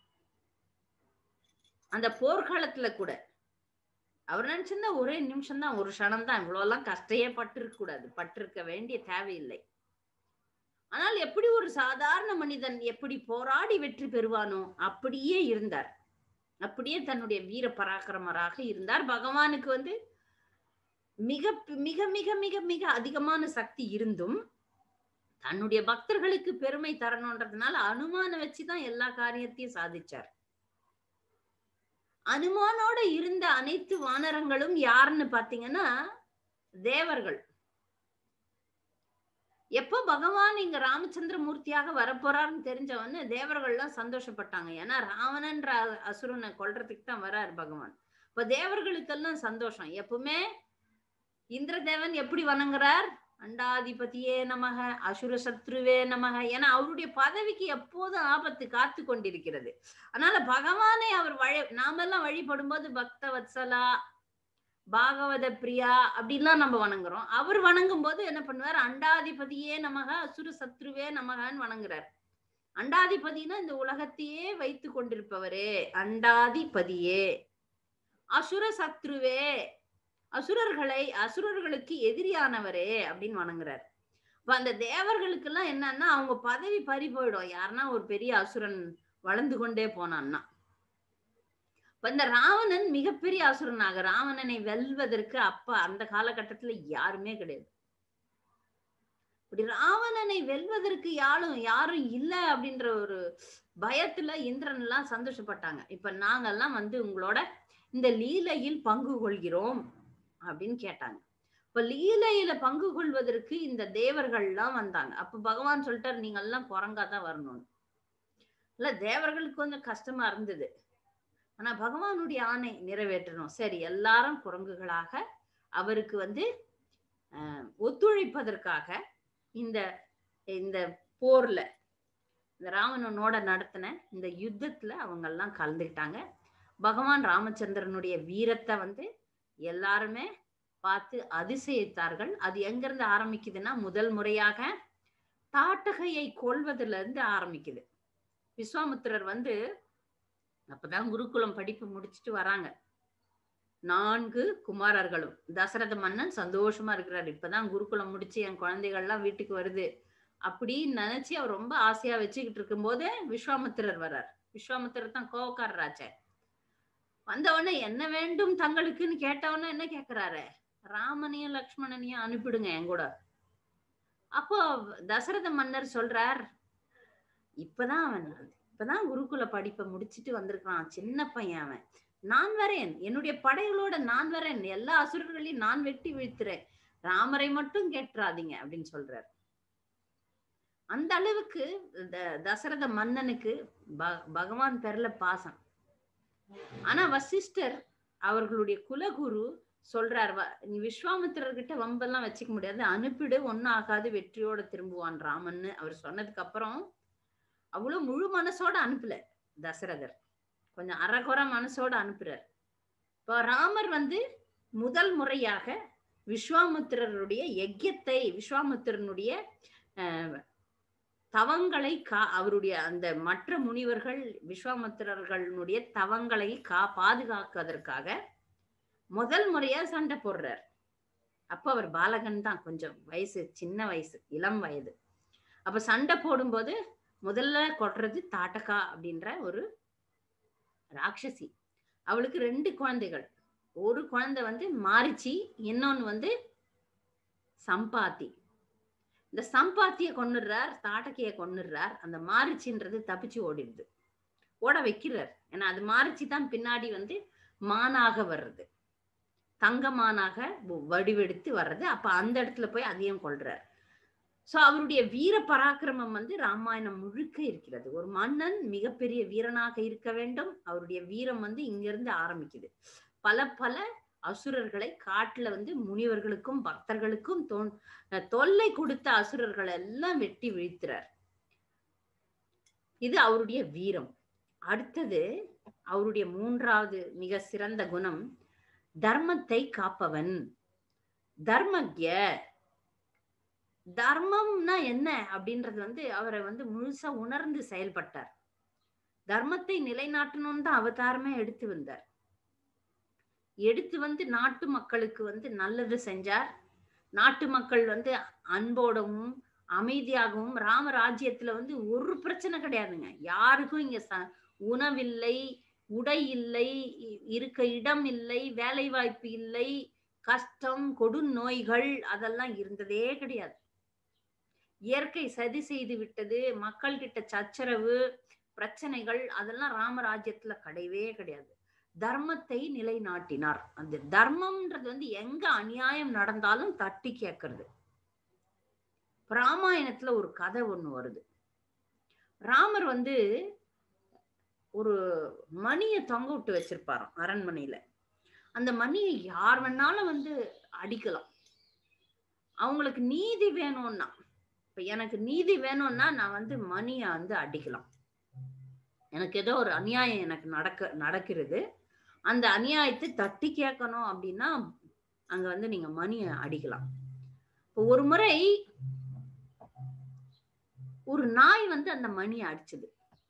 Speaker 1: அந்த போர்க்காலத்துல கூட அவர் நினைச்சிருந்தா ஒரே நிமிஷம் தான் ஒரு க்ஷணம் தான் இவ்வளவு எல்லாம் கஷ்டையே பட்டிருக்க கூடாது பட்டிருக்க வேண்டிய தேவையில்லை ஆனால் எப்படி ஒரு சாதாரண மனிதன் எப்படி போராடி வெற்றி பெறுவானோ அப்படியே இருந்தார் அப்படியே தன்னுடைய வீர பராக்கிரமராக இருந்தார் பகவானுக்கு வந்து மிக மிக மிக மிக மிக அதிகமான சக்தி இருந்தும் தன்னுடைய பக்தர்களுக்கு பெருமை தரணுன்றதுனால அனுமான வச்சுதான் எல்லா காரியத்தையும் சாதிச்சார் அனுமானோட இருந்த அனைத்து வானரங்களும் யாருன்னு பாத்தீங்கன்னா தேவர்கள் எப்போ பகவான் இங்க ராமச்சந்திர மூர்த்தியாக வரப்போறாருன்னு தெரிஞ்சவன்னு தேவர்கள்லாம் சந்தோஷப்பட்டாங்க ஏன்னா ராவணன்ற அசுரனை கொல்றதுக்கு தான் வராரு பகவான் இப்ப தேவர்களுக்கெல்லாம் சந்தோஷம் எப்பவுமே இந்திரதேவன் எப்படி வணங்குறார் அண்டாதிபதியே நமக அசுர சத்ருவே நமக ஏன்னா அவருடைய பதவிக்கு எப்போதும் ஆபத்து காத்து கொண்டிருக்கிறது அதனால பகவானை அவர் வழி நாமெல்லாம் வழிபடும் போது பக்த வத்சலா பாகவத பிரியா அப்படின்லாம் நம்ம வணங்குறோம் அவர் வணங்கும் போது என்ன பண்ணுவார் அண்டாதிபதியே நமக அசுர சத்ருவே நமகன்னு வணங்குறார் அண்டாதிபதினா இந்த உலகத்தையே வைத்து கொண்டிருப்பவரே அண்டாதிபதியே அசுர சத்ருவே அசுரர்களை அசுரர்களுக்கு எதிரியானவரே அப்படின்னு வணங்குறார் இப்ப அந்த தேவர்களுக்கு எல்லாம் என்னன்னா அவங்க பதவி பறி போயிடும் யாருன்னா ஒரு பெரிய அசுரன் வளர்ந்து கொண்டே போனான்னா இப்ப இந்த ராவணன் மிகப்பெரிய அசுரனாக ராவணனை வெல்வதற்கு அப்ப அந்த காலகட்டத்துல யாருமே கிடையாது இப்படி ராவணனை வெல்வதற்கு யாரும் யாரும் இல்ல அப்படின்ற ஒரு பயத்துல இந்திரன் எல்லாம் சந்தோஷப்பட்டாங்க இப்ப நாங்கெல்லாம் வந்து உங்களோட இந்த லீலையில் பங்கு கொள்கிறோம் அப்படின்னு கேட்டாங்க இப்ப லீலையில பங்கு கொள்வதற்கு இந்த தேவர்கள் எல்லாம் வந்தாங்க அப்ப பகவான் சொல்லிட்டாரு நீங்க எல்லாம் குரங்காதான் வரணும்னு இல்ல தேவர்களுக்கு கொஞ்சம் கஷ்டமா இருந்தது ஆனா பகவானுடைய ஆணை நிறைவேற்றணும் சரி எல்லாரும் குரங்குகளாக அவருக்கு வந்து அஹ் ஒத்துழைப்பதற்காக இந்த இந்த போர்ல இந்த ராவணனோட நடத்தின இந்த யுத்தத்துல அவங்க எல்லாம் கலந்துக்கிட்டாங்க பகவான் ராமச்சந்திரனுடைய வீரத்தை வந்து எல்லாருமே பார்த்து அதிசயித்தார்கள் அது எங்கிருந்து ஆரம்பிக்குதுன்னா முதல் முறையாக தாட்டகையை கொள்வதுல இருந்து ஆரம்பிக்குது விஸ்வாமுத்திரர் வந்து அப்பதான் குருகுலம் படிப்பு முடிச்சுட்டு வராங்க நான்கு குமாரர்களும் தசரத மன்னன் சந்தோஷமா இருக்கிறாரு இப்பதான் குருகுலம் முடிச்சு என் குழந்தைகள்லாம் வீட்டுக்கு வருது அப்படின்னு நினைச்சு அவர் ரொம்ப ஆசையா வச்சுக்கிட்டு இருக்கும் போதே விஸ்வாமுத்திரர் வர்றார் விஸ்வாமுத்திரர் தான் கோவக்காரராச்சே வந்தவொடனே என்ன வேண்டும் தங்களுக்குன்னு கேட்டவொடனே என்ன கேக்குறாரு ராமனையும் லக்ஷ்மணனையும் அனுப்பிடுங்க என் கூட அப்போ தசரத மன்னர் சொல்றார் இப்பதான் அவன் இப்பதான் குருகுல படிப்பை முடிச்சிட்டு வந்திருக்கான் சின்ன பையன் அவன் நான் வரேன் என்னுடைய படைகளோட நான் வரேன் எல்லா அசுரர்களையும் நான் வெட்டி வீழ்த்துறேன் ராமரை மட்டும் கேட்டுறாதீங்க அப்படின்னு சொல்றார் அந்த அளவுக்கு தசரத மன்னனுக்கு பகவான் பேர்ல பாசம் ஆனா வசிஷ்டர் அவர்களுடைய குலகுரு சொல்றார் நீ விஸ்வாமித்திரர்கிட்ட வம்பெல்லாம் வச்சுக்க முடியாது அனுப்பிடு ஒன்னும் ஆகாது வெற்றியோட திரும்புவான் ராமன்னு அவர் சொன்னதுக்கு அப்புறம் அவ்வளவு முழு மனசோட அனுப்பல தசரதர் கொஞ்சம் அறகுற மனசோட அனுப்புறார் இப்போ ராமர் வந்து முதல் முறையாக விஸ்வாமுத்திரருடைய யஜ்யத்தை விஸ்வாமுத்திரனுடைய தவங்களை கா அவருடைய அந்த மற்ற முனிவர்கள் விஸ்வாமுத்திரர்களுடைய தவங்களை கா பாதுகாக்கிறதுக்காக முதல் முறையா சண்டை போடுறார் அப்ப அவர் பாலகன் தான் கொஞ்சம் வயசு சின்ன வயசு இளம் வயது அப்ப சண்டை போடும்போது முதல்ல கொட்டுறது தாட்டக்கா அப்படின்ற ஒரு ராட்சசி அவளுக்கு ரெண்டு குழந்தைகள் ஒரு குழந்தை வந்து மாரிச்சி இன்னொன்னு வந்து சம்பாத்தி இந்த சம்பாத்திய கொன்னுடுறார் தாட்டக்கைய கொன்னுடுறார் அந்த மாரிச்சின்றது தப்பிச்சு ஓடிடுது ஓட வைக்கிறார் ஏன்னா அது மாரிச்சி தான் பின்னாடி வந்து மானாக வர்றது தங்க மானாக வ- வடிவெடுத்து வர்றது அப்ப அந்த இடத்துல போய் அதையும் கொள்றார் சோ அவருடைய வீர பராக்கிரமம் வந்து ராமாயணம் முழுக்க இருக்கிறது ஒரு மன்னன் மிகப்பெரிய வீரனாக இருக்க வேண்டும் அவருடைய வீரம் வந்து இங்கிருந்து ஆரம்பிக்குது பல பல அசுரர்களை காட்டுல வந்து முனிவர்களுக்கும் பக்தர்களுக்கும் தோன் அஹ் தொல்லை கொடுத்த அசுரர்களை எல்லாம் வெட்டி வீழ்த்துறார் இது அவருடைய வீரம் அடுத்தது அவருடைய மூன்றாவது மிக சிறந்த குணம் தர்மத்தை காப்பவன் தர்மஜ தர்மம்னா என்ன அப்படின்றது வந்து அவரை வந்து முழுசா உணர்ந்து செயல்பட்டார் தர்மத்தை நிலைநாட்டணும்னு தான் அவதாரமே எடுத்து வந்தார் எடுத்து வந்து நாட்டு மக்களுக்கு வந்து நல்லது செஞ்சார் நாட்டு மக்கள் வந்து அன்போடவும் அமைதியாகவும் ராமராஜ்யத்துல வந்து ஒரு பிரச்சனை கிடையாதுங்க யாருக்கும் இங்க ச உணவில்லை உடை இல்லை இ- இருக்க இடம் இல்லை வேலை வாய்ப்பு இல்லை கஷ்டம் கொடுநோய்கள் அதெல்லாம் இருந்ததே கிடையாது இயற்கை சதி செய்து விட்டது மக்கள் கிட்ட சச்சரவு பிரச்சனைகள் அதெல்லாம் ராமராஜ்யத்துல கிடையவே கிடையாது தர்மத்தை நிலைநாட்டினார் அந்த தர்மம்ன்றது வந்து எங்க அநியாயம் நடந்தாலும் தட்டி கேட்கறது ராமாயணத்துல ஒரு கதை ஒண்ணு வருது ராமர் வந்து ஒரு மணியை தொங்க விட்டு வச்சிருப்பாராம் அரண்மனையில அந்த மணியை யார் வேணாலும் வந்து அடிக்கலாம் அவங்களுக்கு நீதி வேணும்னா இப்ப எனக்கு நீதி வேணும்னா நான் வந்து மணியை வந்து அடிக்கலாம் எனக்கு ஏதோ ஒரு அநியாயம் எனக்கு நடக்க நடக்கிறது அந்த அநியாயத்தை தட்டி கேட்கணும் அப்படின்னா அங்க வந்து நீங்க மணியை அடிக்கலாம் இப்போ ஒரு முறை ஒரு நாய் வந்து அந்த மணியை அடிச்சது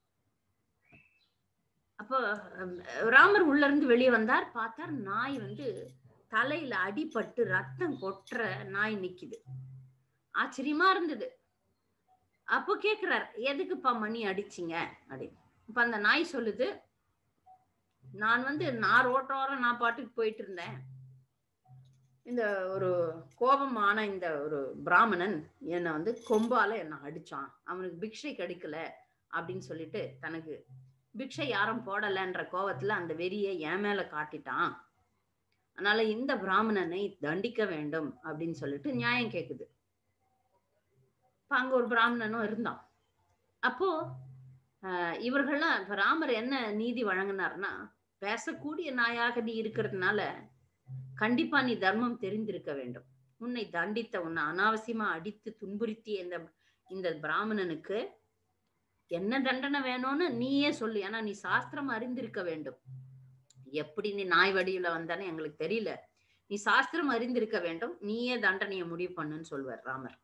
Speaker 1: அப்போ அஹ், ராமர் உள்ள இருந்து வெளியே வந்தார் பார்த்தார் நாய் வந்து தலையில அடிபட்டு ரத்தம் கொட்டுற நாய் நிக்குது ஆச்சரியமா இருந்தது அப்போ கேக்குறார் எதுக்குப்பா மணி அடிச்சீங்க அப்படின்னு அப்ப அந்த நாய் சொல்லுது நான் வந்து நான் ரோட்டோரம் நான் பாட்டுக்கு போயிட்டு இருந்தேன் இந்த ஒரு கோபமான இந்த ஒரு பிராமணன் என்னை வந்து கொம்பால என்னை அடிச்சான் அவனுக்கு பிக்ஷை கிடைக்கல அப்படின்னு சொல்லிட்டு தனக்கு பிக்ஷை யாரும் போடலைன்ற கோவத்துல அந்த வெறியை என் மேல காட்டிட்டான் அதனால இந்த பிராமணனை தண்டிக்க வேண்டும் அப்படின்னு சொல்லிட்டு நியாயம் கேக்குது இப்ப அங்க ஒரு பிராமணனும் இருந்தான் அப்போ ஆஹ் இவர்கள்லாம் இப்ப ராமர் என்ன நீதி வழங்கினார்னா பேசக்கூடிய நாயாக நீ இருக்கிறதுனால கண்டிப்பா நீ தர்மம் தெரிந்திருக்க வேண்டும் உன்னை தண்டித்த உன்னை அனாவசியமா அடித்து துன்புறுத்திய இந்த இந்த பிராமணனுக்கு என்ன தண்டனை வேணும்னு நீயே சொல்லு ஏன்னா நீ சாஸ்திரம் அறிந்திருக்க வேண்டும் எப்படி நீ நாய் வடிவுல வந்தானே எங்களுக்கு தெரியல நீ சாஸ்திரம் அறிந்திருக்க வேண்டும் நீயே தண்டனையை முடிவு பண்ணுன்னு சொல்வார் ராமர்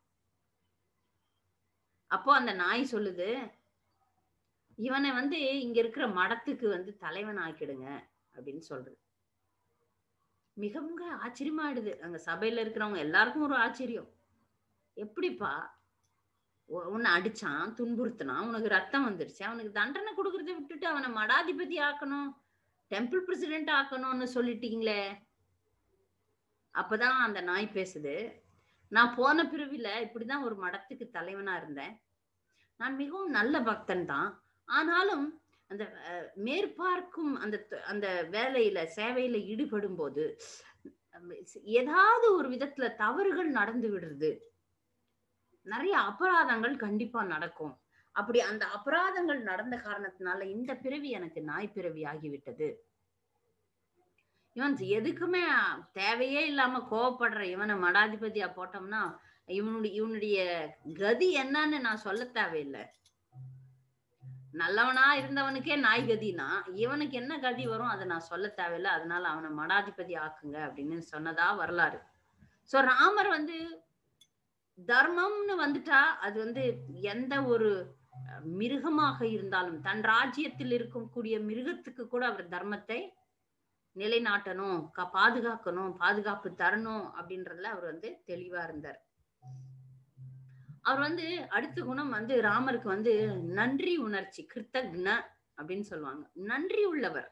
Speaker 1: அப்போ அந்த நாய் சொல்லுது இவனை வந்து இங்க இருக்கிற மடத்துக்கு வந்து தலைவன் ஆக்கிடுங்க அப்படின்னு சொல்றது மிகவும் ஆச்சரியமாயிடுது அங்க சபையில இருக்கிறவங்க எல்லாருக்கும் ஒரு ஆச்சரியம் எப்படிப்பா உ- உன்னை அடிச்சான் துன்புறுத்தினான் உனக்கு ரத்தம் வந்துருச்சு அவனுக்கு தண்டனை கொடுக்கறத விட்டுட்டு அவனை மடாதிபதி ஆக்கணும் டெம்பிள் பிரசிடென்ட் ஆக்கணும்னு சொல்லிட்டீங்களே அப்பதான் அந்த நாய் பேசுது நான் போன பிறவில இப்படிதான் ஒரு மடத்துக்கு தலைவனா இருந்தேன் நான் மிகவும் நல்ல பக்தன் தான் ஆனாலும் அந்த அஹ், மேற்பார்க்கும் அந்த த- அந்த வேலையில சேவையில ஈடுபடும் போது அஹ், ஏதாவது ஒரு விதத்துல தவறுகள் நடந்து விடுறது நிறைய அபராதங்கள் கண்டிப்பா நடக்கும் அப்படி அந்த அபராதங்கள் நடந்த காரணத்தினால இந்த பிறவி எனக்கு நாய் பிறவி ஆகிவிட்டது இவன் எதுக்குமே தேவையே இல்லாம கோவப்படுற இவனை மடாதிபதியா போட்டோம்னா இவனுடைய இவனுடைய கதி என்னன்னு நான் சொல்ல தேவையில்லை நல்லவனா இருந்தவனுக்கே நாய் கதினா இவனுக்கு என்ன கதி வரும் அதை நான் சொல்ல தேவையில்லை அதனால அவனை மடாதிபதி ஆக்குங்க அப்படின்னு சொன்னதா வரலாறு சோ ராமர் வந்து தர்மம்னு வந்துட்டா அது வந்து எந்த ஒரு அஹ், மிருகமாக இருந்தாலும் தன் ராஜ்யத்தில் இருக்கக்கூடிய மிருகத்துக்கு கூட அவர் தர்மத்தை நிலைநாட்டணும் கா- பாதுகாக்கணும் பாதுகாப்பு தரணும் அப்படின்றதுல அவர் வந்து தெளிவா இருந்தார் அவர் வந்து அடுத்த குணம் வந்து ராமருக்கு வந்து நன்றி உணர்ச்சி கிருத்தக்ன அப்படின்னு சொல்லுவாங்க நன்றி உள்ளவர்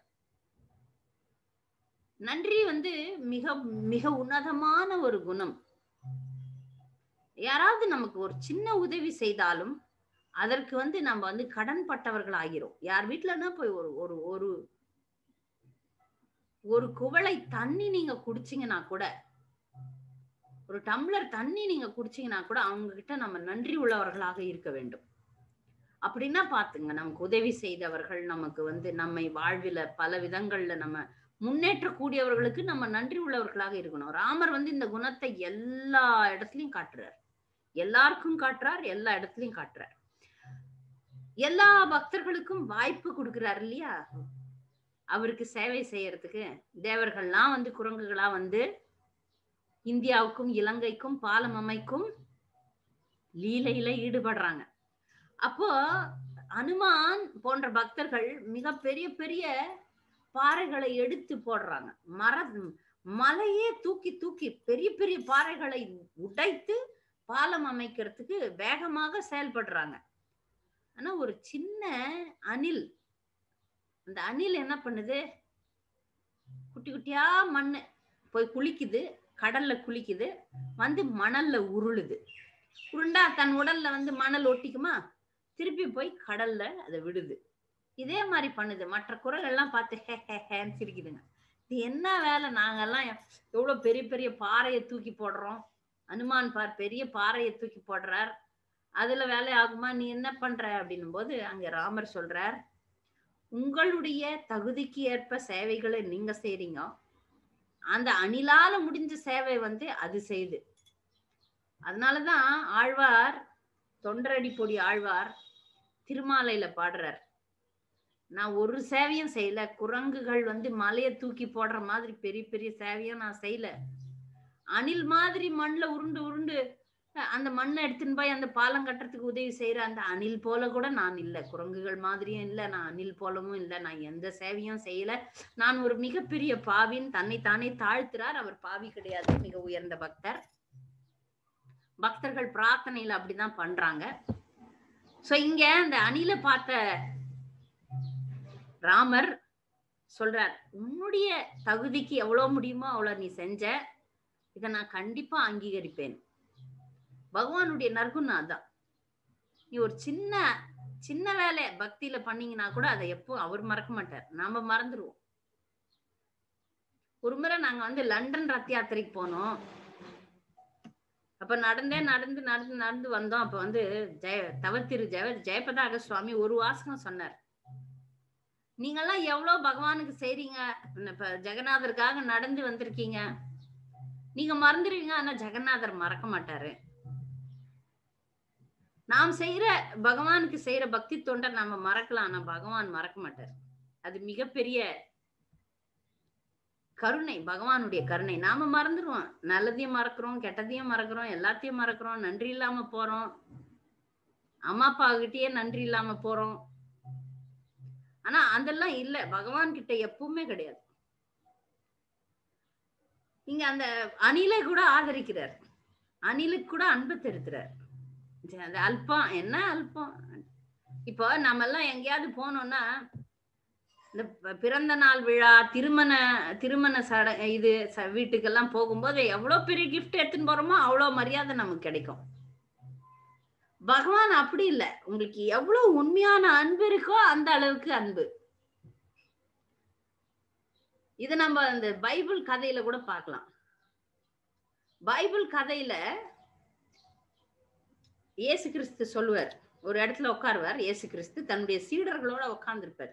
Speaker 1: நன்றி வந்து மிக மிக உன்னதமான ஒரு குணம் யாராவது நமக்கு ஒரு சின்ன உதவி செய்தாலும் அதற்கு வந்து நம்ம வந்து கடன் பட்டவர்கள் ஆகிறோம் யார் வீட்டுலன்னா போய் ஒரு ஒரு ஒரு ஒரு குவளை தண்ணி நீங்க குடிச்சீங்கன்னா கூட ஒரு டம்ளர் தண்ணி நீங்க குடிச்சீங்கன்னா கூட அவங்க கிட்ட நம்ம நன்றி உள்ளவர்களாக இருக்க வேண்டும் அப்படின்னா பாத்துங்க நமக்கு உதவி செய்தவர்கள் நமக்கு வந்து நம்மை வாழ்வில பல விதங்கள்ல நம்ம முன்னேற்றக்கூடியவர்களுக்கு நம்ம நன்றி உள்ளவர்களாக இருக்கணும் ராமர் வந்து இந்த குணத்தை எல்லா இடத்துலயும் காட்டுறார் எல்லாருக்கும் காட்டுறார் எல்லா இடத்துலயும் காட்டுறார் எல்லா பக்தர்களுக்கும் வாய்ப்பு கொடுக்கிறார் இல்லையா அவருக்கு சேவை செய்யறதுக்கு தேவர்கள்லாம் வந்து குரங்குகளா வந்து இந்தியாவுக்கும் இலங்கைக்கும் பாலம் அமைக்கும் லீலையில ஈடுபடுறாங்க அப்போ அனுமான் போன்ற பக்தர்கள் மிக பெரிய பெரிய பாறைகளை எடுத்து போடுறாங்க மர மலையே தூக்கி தூக்கி பெரிய பெரிய பாறைகளை உடைத்து பாலம் அமைக்கிறதுக்கு வேகமாக செயல்படுறாங்க ஆனா ஒரு சின்ன அணில் அந்த அணில் என்ன பண்ணுது குட்டி குட்டியா மண்ணு போய் குளிக்குது கடல்ல குளிக்குது வந்து மணல்ல உருளுது உருண்டா தன் உடல்ல வந்து மணல் ஒட்டிக்குமா திருப்பி போய் கடல்ல அதை விடுது இதே மாதிரி பண்ணுது மற்ற குரல் எல்லாம் பார்த்து ஹே ஹே ஹேன்னு சிரிக்குதுங்க இது என்ன வேலை நாங்கெல்லாம் எவ்வளவு பெரிய பெரிய பாறையை தூக்கி போடுறோம் அனுமான் பார் பெரிய பாறையை தூக்கி போடுறார் அதுல வேலை ஆகுமா நீ என்ன பண்ற அப்படின்னும் போது அங்க ராமர் சொல்றார் உங்களுடைய தகுதிக்கு ஏற்ப சேவைகளை நீங்க செய்றீங்க அந்த அணிலால முடிஞ்ச சேவை வந்து அது செய்யுது அதனாலதான் ஆழ்வார் தொண்டரடி பொடி ஆழ்வார் திருமாலையில பாடுறார் நான் ஒரு சேவையும் செய்யல குரங்குகள் வந்து மலையை தூக்கி போடுற மாதிரி பெரிய பெரிய சேவையும் நான் செய்யல அணில் மாதிரி மண்ணுல உருண்டு உருண்டு அந்த மண்ணை எடுத்துன்னு போய் அந்த பாலம் கட்டுறதுக்கு உதவி செய்யற அந்த அணில் போல கூட நான் இல்லை குரங்குகள் மாதிரியும் இல்லை நான் அணில் போலவும் இல்லை நான் எந்த சேவையும் செய்யல நான் ஒரு மிகப்பெரிய பாவின் தன்னை தானே தாழ்த்துறார் அவர் பாவி கிடையாது மிக உயர்ந்த பக்தர் பக்தர்கள் பிரார்த்தனையில அப்படிதான் பண்றாங்க சோ இங்க அந்த அணில பார்த்த ராமர் சொல்றார் உன்னுடைய தகுதிக்கு எவ்வளவு முடியுமோ அவ்வளவு நீ செஞ்ச இதை நான் கண்டிப்பா அங்கீகரிப்பேன் பகவானுடைய நற்குணம் அதான் நீ ஒரு சின்ன சின்ன வேலை பக்தியில பண்ணீங்கன்னா கூட அதை எப்போ அவர் மறக்க மாட்டார் நாம மறந்துடுவோம் ஒரு முறை நாங்க வந்து லண்டன் ரத்த யாத்திரைக்கு போனோம் அப்ப நடந்தே நடந்து நடந்து நடந்து வந்தோம் அப்ப வந்து ஜெய தவத்திரு ஜெய ஜெயபதாக சுவாமி ஒரு வாசகம் சொன்னார் நீங்கெல்லாம் எவ்வளவு பகவானுக்கு செய்றீங்க இப்ப ஜெகநாதருக்காக நடந்து வந்திருக்கீங்க நீங்க மறந்துடுவீங்க ஆனா ஜெகநாதர் மறக்க மாட்டாரு நாம் செய்யற பகவானுக்கு செய்யற பக்தி தொண்டை நாம மறக்கலாம் ஆனா பகவான் மறக்க மாட்டார் அது மிகப்பெரிய கருணை பகவானுடைய கருணை நாம மறந்துடுவோம் நல்லதையும் மறக்கிறோம் கெட்டதையும் மறக்கிறோம் எல்லாத்தையும் மறக்கிறோம் நன்றி இல்லாம போறோம் அம்மா அப்பா கிட்டயே நன்றி இல்லாம போறோம் ஆனா அதெல்லாம் இல்ல பகவான் கிட்ட எப்பவுமே கிடையாது இங்க அந்த அணிலை கூட ஆதரிக்கிறார் அணிலுக்கு கூட அன்பு தெரித்துறார் அது அல்பம் என்ன அல்பம் இப்போ நம்ம எல்லாம் எங்கேயாவது போனோம்னா இந்த பிறந்த நாள் விழா திருமண திருமண சட இது வீட்டுக்கெல்லாம் போகும்போது எவ்வளவு பெரிய கிஃப்ட் எடுத்துன்னு போறோமோ அவ்வளோ மரியாதை நமக்கு கிடைக்கும் பகவான் அப்படி இல்லை உங்களுக்கு எவ்வளவு உண்மையான அன்பு இருக்கோ அந்த அளவுக்கு அன்பு இது நம்ம அந்த பைபிள் கதையில கூட பார்க்கலாம் பைபிள் கதையில இயேசு கிறிஸ்து சொல்லுவார் ஒரு இடத்துல உட்காருவார் இயேசு கிறிஸ்து தன்னுடைய சீடர்களோட உட்கார்ந்துருப்பார்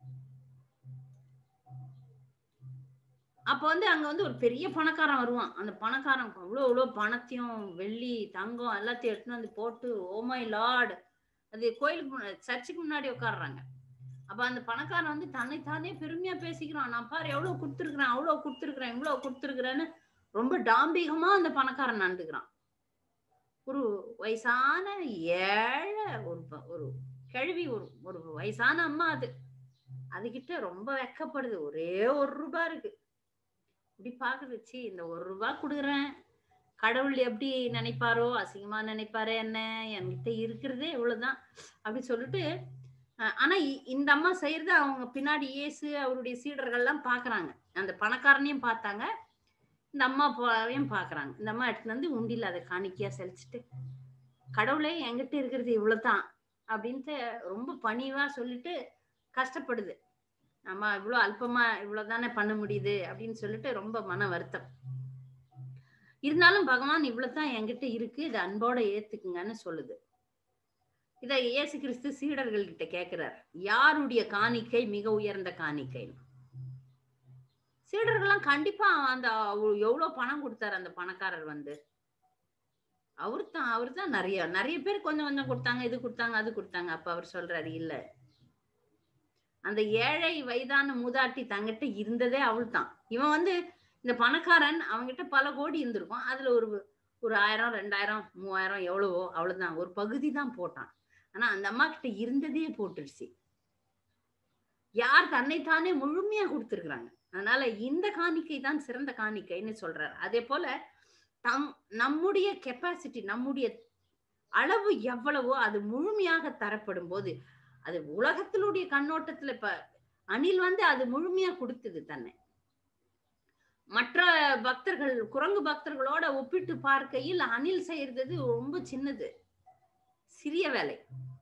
Speaker 1: அப்ப வந்து அங்க வந்து ஒரு பெரிய பணக்காரன் வருவான் அந்த பணக்காரன் அவ்வளோ அவ்வளோ பணத்தையும் வெள்ளி தங்கம் எல்லாத்தையும் எடுத்துன்னு வந்து போட்டு ஓமை லார்டு அது கோயிலுக்கு சர்ச்சுக்கு முன்னாடி உட்காடுறாங்க அப்ப அந்த பணக்காரன் வந்து தன்னை தானே பெருமையா பேசிக்கிறான் நான் பாரு எவ்வளவு கொடுத்துருக்குறேன் அவ்வளவு கொடுத்துருக்குறேன் இவ்வளவு கொடுத்துருக்குறேன்னு ரொம்ப டாம்பிகமா அந்த பணக்காரன் நடந்துக்கிறான் ஒரு வயசான ஏழை ஒரு ஒரு கிழவி ஒரு ஒரு வயசான அம்மா அது அதுகிட்ட ரொம்ப வெக்கப்படுது ஒரே ஒரு ரூபாய் இருக்கு இப்படி பாக்குது சி இந்த ஒரு ரூபாய் கொடுக்குறேன் கடவுள் எப்படி நினைப்பாரோ அசிங்கமா நினைப்பாரு என்ன என்கிட்ட இருக்கிறதே இவ்வளவுதான் அப்படி சொல்லிட்டு அஹ், ஆனா இ- இந்த அம்மா செய்யறது அவங்க பின்னாடி இயேசு அவருடைய சீடர்கள்லாம் பாக்குறாங்க அந்த பணக்காரனையும் பார்த்தாங்க இந்த அம்மா அப்பாவையும் பாக்குறாங்க இந்த அம்மா எடுத்துட்டு வந்து உண்டியில அதை காணிக்கையா செலுத்திட்டு கடவுளே என்கிட்ட இருக்கிறது இவ்வளவுதான் அப்படின்ட்டு ரொம்ப பணிவா சொல்லிட்டு கஷ்டப்படுது நம்ம இவ்வளவு அல்பமா இவ்வளவுதானே பண்ண முடியுது அப்படின்னு சொல்லிட்டு ரொம்ப மன வருத்தம் இருந்தாலும் பகவான் இவ்வளவுதான் என்கிட்ட இருக்கு இதை அன்போட ஏத்துக்குங்கன்னு சொல்லுது இதை இயேசு கிறிஸ்து சீடர்கள் கிட்ட கேக்குறார் யாருடைய காணிக்கை மிக உயர்ந்த காணிக்கை சீடர்கள்லாம் கண்டிப்பா அந்த அவரு எவ்வளவு பணம் கொடுத்தாரு அந்த பணக்காரர் வந்து அவர் தான் அவர் தான் நிறைய நிறைய பேர் கொஞ்சம் கொஞ்சம் கொடுத்தாங்க இது கொடுத்தாங்க அது கொடுத்தாங்க அப்ப அவர் சொல்றாரு இல்ல அந்த ஏழை வயதான மூதாட்டி தங்கிட்ட இருந்ததே அவள் தான் இவன் வந்து இந்த பணக்காரன் அவன்கிட்ட பல கோடி இருந்திருக்கும் அதுல ஒரு ஒரு ஆயிரம் ரெண்டாயிரம் மூவாயிரம் எவ்வளவோ அவ்வளவுதான் ஒரு பகுதி தான் போட்டான் ஆனா அந்த அம்மா கிட்ட இருந்ததே போட்டுருச்சு யார் தன்னைத்தானே முழுமையா கொடுத்திருக்கிறாங்க அதனால இந்த காணிக்கை தான் சிறந்த காணிக்கைன்னு சொல்றாரு அதே போல தம் நம்முடைய கெப்பாசிட்டி நம்முடைய அளவு எவ்வளவோ அது முழுமையாக தரப்படும் போது அது உலகத்தினுடைய கண்ணோட்டத்துல இப்ப அணில் வந்து அது முழுமையா கொடுத்தது தன்னை மற்ற பக்தர்கள் குரங்கு பக்தர்களோட ஒப்பிட்டு பார்க்கையில் அணில் செய்யறது ரொம்ப சின்னது சிறிய வேலை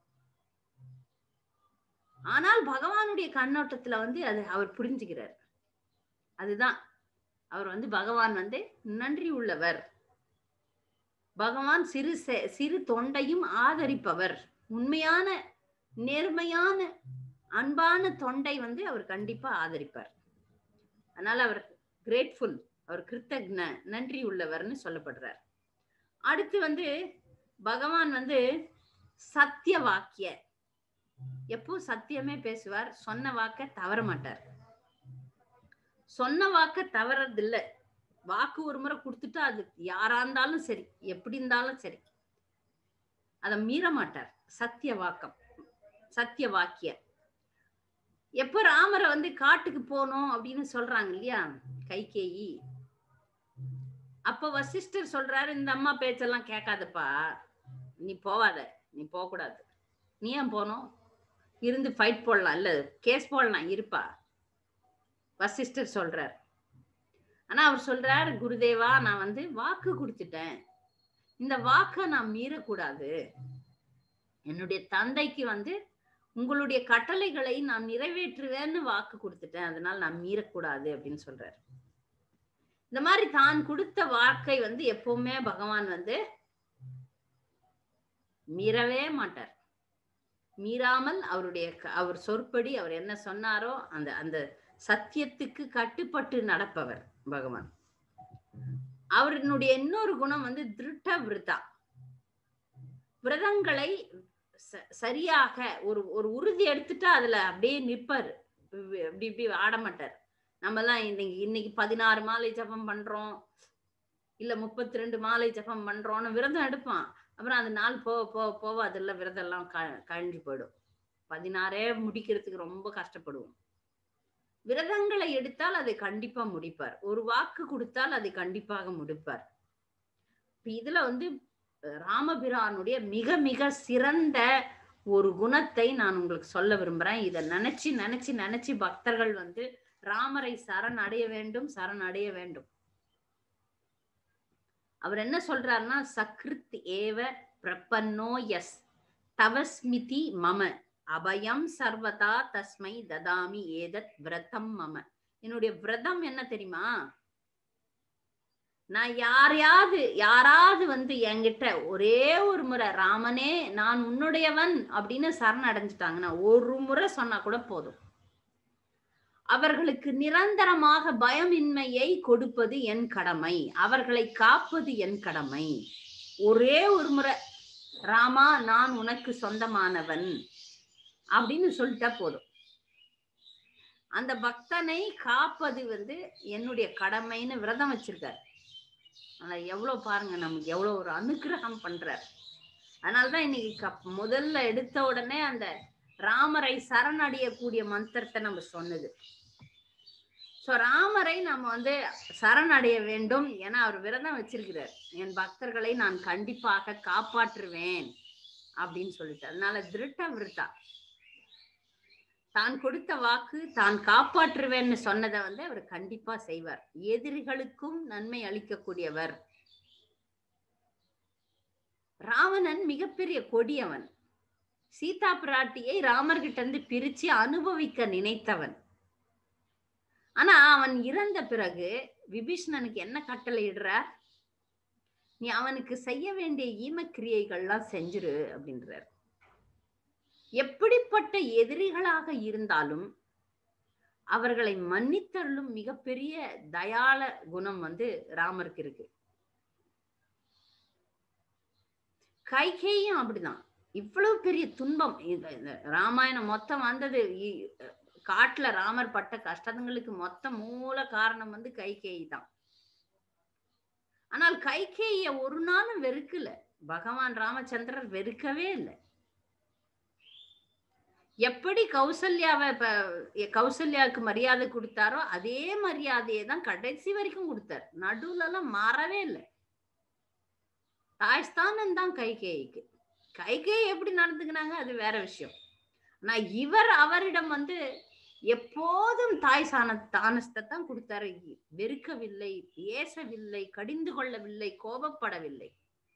Speaker 1: ஆனால் பகவானுடைய கண்ணோட்டத்துல வந்து அது அவர் புரிஞ்சுக்கிறார் அதுதான் அவர் வந்து பகவான் வந்து நன்றி உள்ளவர் பகவான் சிறு செ- சிறு தொண்டையும் ஆதரிப்பவர் உண்மையான நேர்மையான அன்பான தொண்டை வந்து அவர் கண்டிப்பா ஆதரிப்பார் அதனால அவர் கிரேட்ஃபுல் அவர் கிருத்தக்ன நன்றி உள்ளவர்னு சொல்லப்படுறார் அடுத்து வந்து பகவான் வந்து சத்திய வாக்கிய எப்போ சத்தியமே பேசுவார் சொன்ன வாக்க தவற மாட்டார் சொன்ன வாக்க தவறதில்ல வாக்கு ஒரு முறை கொடுத்துட்டா அது யாரா இருந்தாலும் சரி எப்படி இருந்தாலும் சரி அதை மீற மாட்டார் சத்திய வாக்கம் சத்திய வாக்கிய எப்ப ராமரை வந்து காட்டுக்கு போனோம் அப்படின்னு சொல்றாங்க இல்லையா கைகேயி அப்ப வசிஷ்டர் சொல்றாரு இந்த அம்மா பேச்செல்லாம் கேட்காதப்பா நீ போவாத நீ போக கூடாது நீ ஏன் போனோம் இருந்து ஃபைட் போடலாம் இல்ல கேஸ் போடலாம் இருப்பா வசிஷ்டர் சொல்றார் ஆனா அவர் சொல்றார் குருதேவா நான் வந்து வாக்கு கொடுத்துட்டேன் இந்த வாக்கை நான் மீறக்கூடாது என்னுடைய தந்தைக்கு வந்து உங்களுடைய கட்டளைகளை நான் நிறைவேற்றுவேன்னு வாக்கு கொடுத்துட்டேன் அதனால நான் மீறக்கூடாது அப்படின்னு சொல்றாரு இந்த மாதிரி தான் கொடுத்த வாக்கை வந்து எப்பவுமே பகவான் வந்து மீறவே மாட்டார் மீறாமல் அவருடைய க- அவர் சொற்படி அவர் என்ன சொன்னாரோ அந்த அந்த சத்தியத்துக்கு கட்டுப்பட்டு நடப்பவர் பகவான் அவரினுடைய இன்னொரு குணம் வந்து திருட்ட விரதா விரதங்களை ச- சரியாக ஒரு ஒரு உறுதி எடுத்துட்டா அதுல அப்படியே நிப்பாரு வி- இப்படி இப்படி ஆட மாட்டார் நம்ம எல்லாம் இன்னைக்கு இன்னைக்கு பதினாறு மாலை ஜபம் பண்றோம் இல்ல முப்பத்தி ரெண்டு மாலை ஜபம் பண்றோம்னு விரதம் எடுப்பான் அப்புறம் அந்த நாள் போக போக போக அதெல்லாம் விரதம் எல்லாம் க- கழிஞ்சு போயிடும் பதினாறே முடிக்கிறதுக்கு ரொம்ப கஷ்டப்படுவோம் விரதங்களை எடுத்தால் அதை கண்டிப்பா முடிப்பார் ஒரு வாக்கு கொடுத்தால் அதை கண்டிப்பாக முடிப்பார் இப்ப இதுல வந்து அஹ், ராமபிரானுடைய மிக மிக சிறந்த ஒரு குணத்தை நான் உங்களுக்கு சொல்ல விரும்புறேன் இதை நினைச்சு நினைச்சு நினைச்சு பக்தர்கள் வந்து ராமரை சரண் அடைய வேண்டும் சரண் அடைய வேண்டும் அவர் என்ன சொல்றாருன்னா சக்ருத் ஏவ பிரபன்னோ எஸ் தவஸ்மிதி மம அபயம் சர்வதா தஸ்மை ததாமி ஏதத் விரதம் மம என்னுடைய விரதம் என்ன தெரியுமா நான் யாரையாவது யாராவது வந்து என்கிட்ட ஒரே ஒரு முறை ராமனே நான் உன்னுடையவன் அப்படின்னு சரண் அடைஞ்சிட்டாங்கன்னா ஒரு முறை சொன்னா கூட போதும் அவர்களுக்கு நிரந்தரமாக பயமின்மையை கொடுப்பது என் கடமை அவர்களை காப்பது என் கடமை ஒரே ஒரு முறை ராமா நான் உனக்கு சொந்தமானவன் அப்படின்னு சொல்லிட்டா போதும் அந்த பக்தனை காப்பது வந்து என்னுடைய கடமைன்னு விரதம் வச்சிருக்காரு ஆனா எவ்வளவு பாருங்க நமக்கு எவ்வளவு ஒரு அனுக்கிரகம் பண்றார் அதனாலதான் இன்னைக்கு கப்- முதல்ல எடுத்த உடனே அந்த ராமரை சரணடையக்கூடிய மந்திரத்தை நம்ம சொன்னது சோ ராமரை நம்ம வந்து சரணடைய வேண்டும் என அவர் விரதம் வச்சிருக்கிறார் என் பக்தர்களை நான் கண்டிப்பாக காப்பாற்றுவேன் அப்படின்னு சொல்லிட்டு அதனால திருட்ட விருத்தா தான் கொடுத்த வாக்கு தான் காப்பாற்றுவேன்னு சொன்னதை வந்து அவர் கண்டிப்பா செய்வார் எதிரிகளுக்கும் நன்மை அளிக்கக்கூடியவர் ராவணன் மிகப்பெரிய கொடியவன் சீதா பிராட்டியை ராமர்கிட்ட இருந்து பிரிச்சு அனுபவிக்க நினைத்தவன் ஆனா அவன் இறந்த பிறகு விபீஷ்ணனுக்கு என்ன கட்டளை இடுறார் நீ அவனுக்கு செய்ய வேண்டிய ஈமக்கிரியைகள்லாம் செஞ்சிரு அப்படின்றார் எப்படிப்பட்ட எதிரிகளாக இருந்தாலும் அவர்களை மன்னித்தள்ளும் மிகப்பெரிய தயாள குணம் வந்து ராமருக்கு இருக்கு கைகேயும் அப்படிதான் இவ்வளவு பெரிய துன்பம் இந்த இந்த ராமாயணம் மொத்தம் வந்தது இ- காட்டுல ராமர் பட்ட கஷ்டங்களுக்கு மொத்த மூல காரணம் வந்து கைகேயி தான் ஆனால் கைகேய ஒரு நாளும் வெறுக்கல பகவான் ராமச்சந்திரர் வெறுக்கவே இல்லை எப்படி கௌசல்யாவை இப்ப எ- கௌசல்யாவுக்கு மரியாதை கொடுத்தாரோ அதே மரியாதையை தான் கடைசி வரைக்கும் கொடுத்தார் நடுவுல எல்லாம் மாறவே இல்லை தாய்ஸ்தானம் தான் கைகேயிக்கு கைகேயி எப்படி நடந்துக்கினாங்க அது வேற விஷயம் ஆனா இவர் அவரிடம் வந்து எப்போதும் தாய் சாண தானஸ்தை தான் கொடுத்தாரு வெறுக்கவில்லை ஏசவில்லை கடிந்து கொள்ளவில்லை கோபப்படவில்லை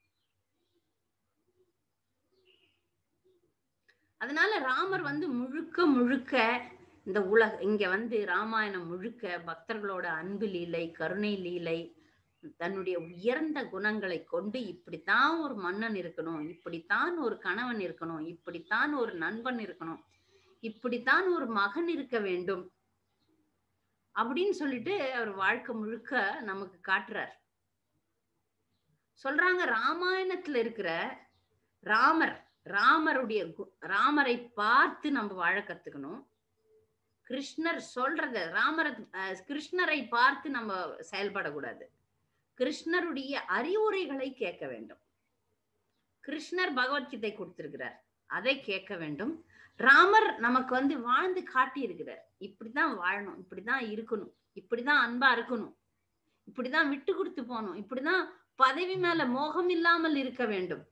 Speaker 1: அதனால ராமர் வந்து முழுக்க முழுக்க இந்த உலக இங்க வந்து ராமாயணம் முழுக்க பக்தர்களோட அன்பு லீலை கருணை லீலை தன்னுடைய உயர்ந்த குணங்களை கொண்டு இப்படித்தான் ஒரு மன்னன் இருக்கணும் இப்படித்தான் ஒரு கணவன் இருக்கணும் இப்படித்தான் ஒரு நண்பன் இருக்கணும் இப்படித்தான் ஒரு மகன் இருக்க வேண்டும் அப்படின்னு சொல்லிட்டு அவர் வாழ்க்கை முழுக்க நமக்கு காட்டுறார் சொல்றாங்க ராமாயணத்துல இருக்கிற ராமர் ராமருடைய கு- ராமரை பார்த்து நம்ம வாழ கத்துக்கணும் கிருஷ்ணர் சொல்றத ராமர அஹ், கிருஷ்ணரை பார்த்து நம்ம செயல்படக்கூடாது கிருஷ்ணருடைய அறிவுரைகளை கேட்க வேண்டும் கிருஷ்ணர் பகவத்கீதை கொடுத்திருக்கிறார் அதை கேட்க வேண்டும் ராமர் நமக்கு வந்து வாழ்ந்து காட்டி இருக்கிறார் இப்படிதான் வாழணும் இப்படிதான் இருக்கணும் இப்படிதான் அன்பா இருக்கணும் இப்படிதான் விட்டு கொடுத்து போகணும் இப்படிதான் பதவி மேல மோகம் இல்லாமல் இருக்க வேண்டும்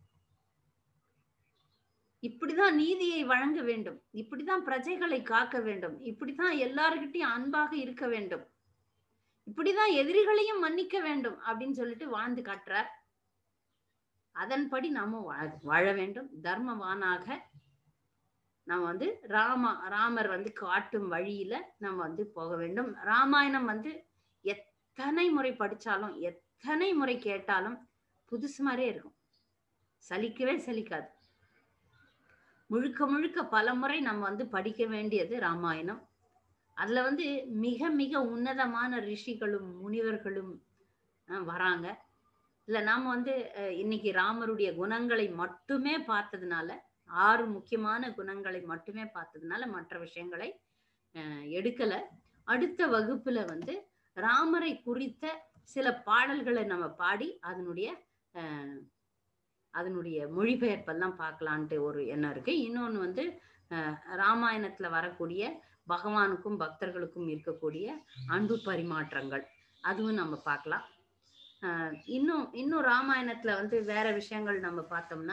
Speaker 1: இப்படிதான் நீதியை வழங்க வேண்டும் இப்படிதான் பிரஜைகளை காக்க வேண்டும் இப்படிதான் எல்லாருக்கிட்டையும் அன்பாக இருக்க வேண்டும் இப்படிதான் எதிரிகளையும் மன்னிக்க வேண்டும் அப்படின்னு சொல்லிட்டு வாழ்ந்து காட்டுறார் அதன்படி நாம வாழ- வாழ வேண்டும் தர்மவானாக நம்ம வந்து ராம ராமர் வந்து காட்டும் வழியில நம்ம வந்து போக வேண்டும் ராமாயணம் வந்து எத்தனை முறை படிச்சாலும் எத்தனை முறை கேட்டாலும் புதுசு மாதிரியே இருக்கும் சலிக்கவே சலிக்காது முழுக்க முழுக்க பல முறை நம்ம வந்து படிக்க வேண்டியது ராமாயணம் அதுல வந்து மிக மிக உன்னதமான ரிஷிகளும் முனிவர்களும் அஹ், வராங்க இல்ல நாம வந்து அஹ், இன்னைக்கு ராமருடைய குணங்களை மட்டுமே பார்த்ததுனால ஆறு முக்கியமான குணங்களை மட்டுமே பார்த்ததுனால மற்ற விஷயங்களை அஹ், எடுக்கல அடுத்த வகுப்புல வந்து ராமரை குறித்த சில பாடல்களை நம்ம பாடி அதனுடைய அஹ், அதனுடைய மொழிபெயர்ப்பெல்லாம் பார்க்கலான்ட்டு ஒரு எண்ணம் இருக்கு இன்னொன்னு வந்து அஹ், ராமாயணத்துல வரக்கூடிய பகவானுக்கும் பக்தர்களுக்கும் இருக்கக்கூடிய அன்பு பரிமாற்றங்கள் அதுவும் நம்ம பார்க்கலாம் ஆஹ் இன்னும் இன்னும் ராமாயணத்துல வந்து வேற விஷயங்கள் நம்ம பார்த்தோம்னா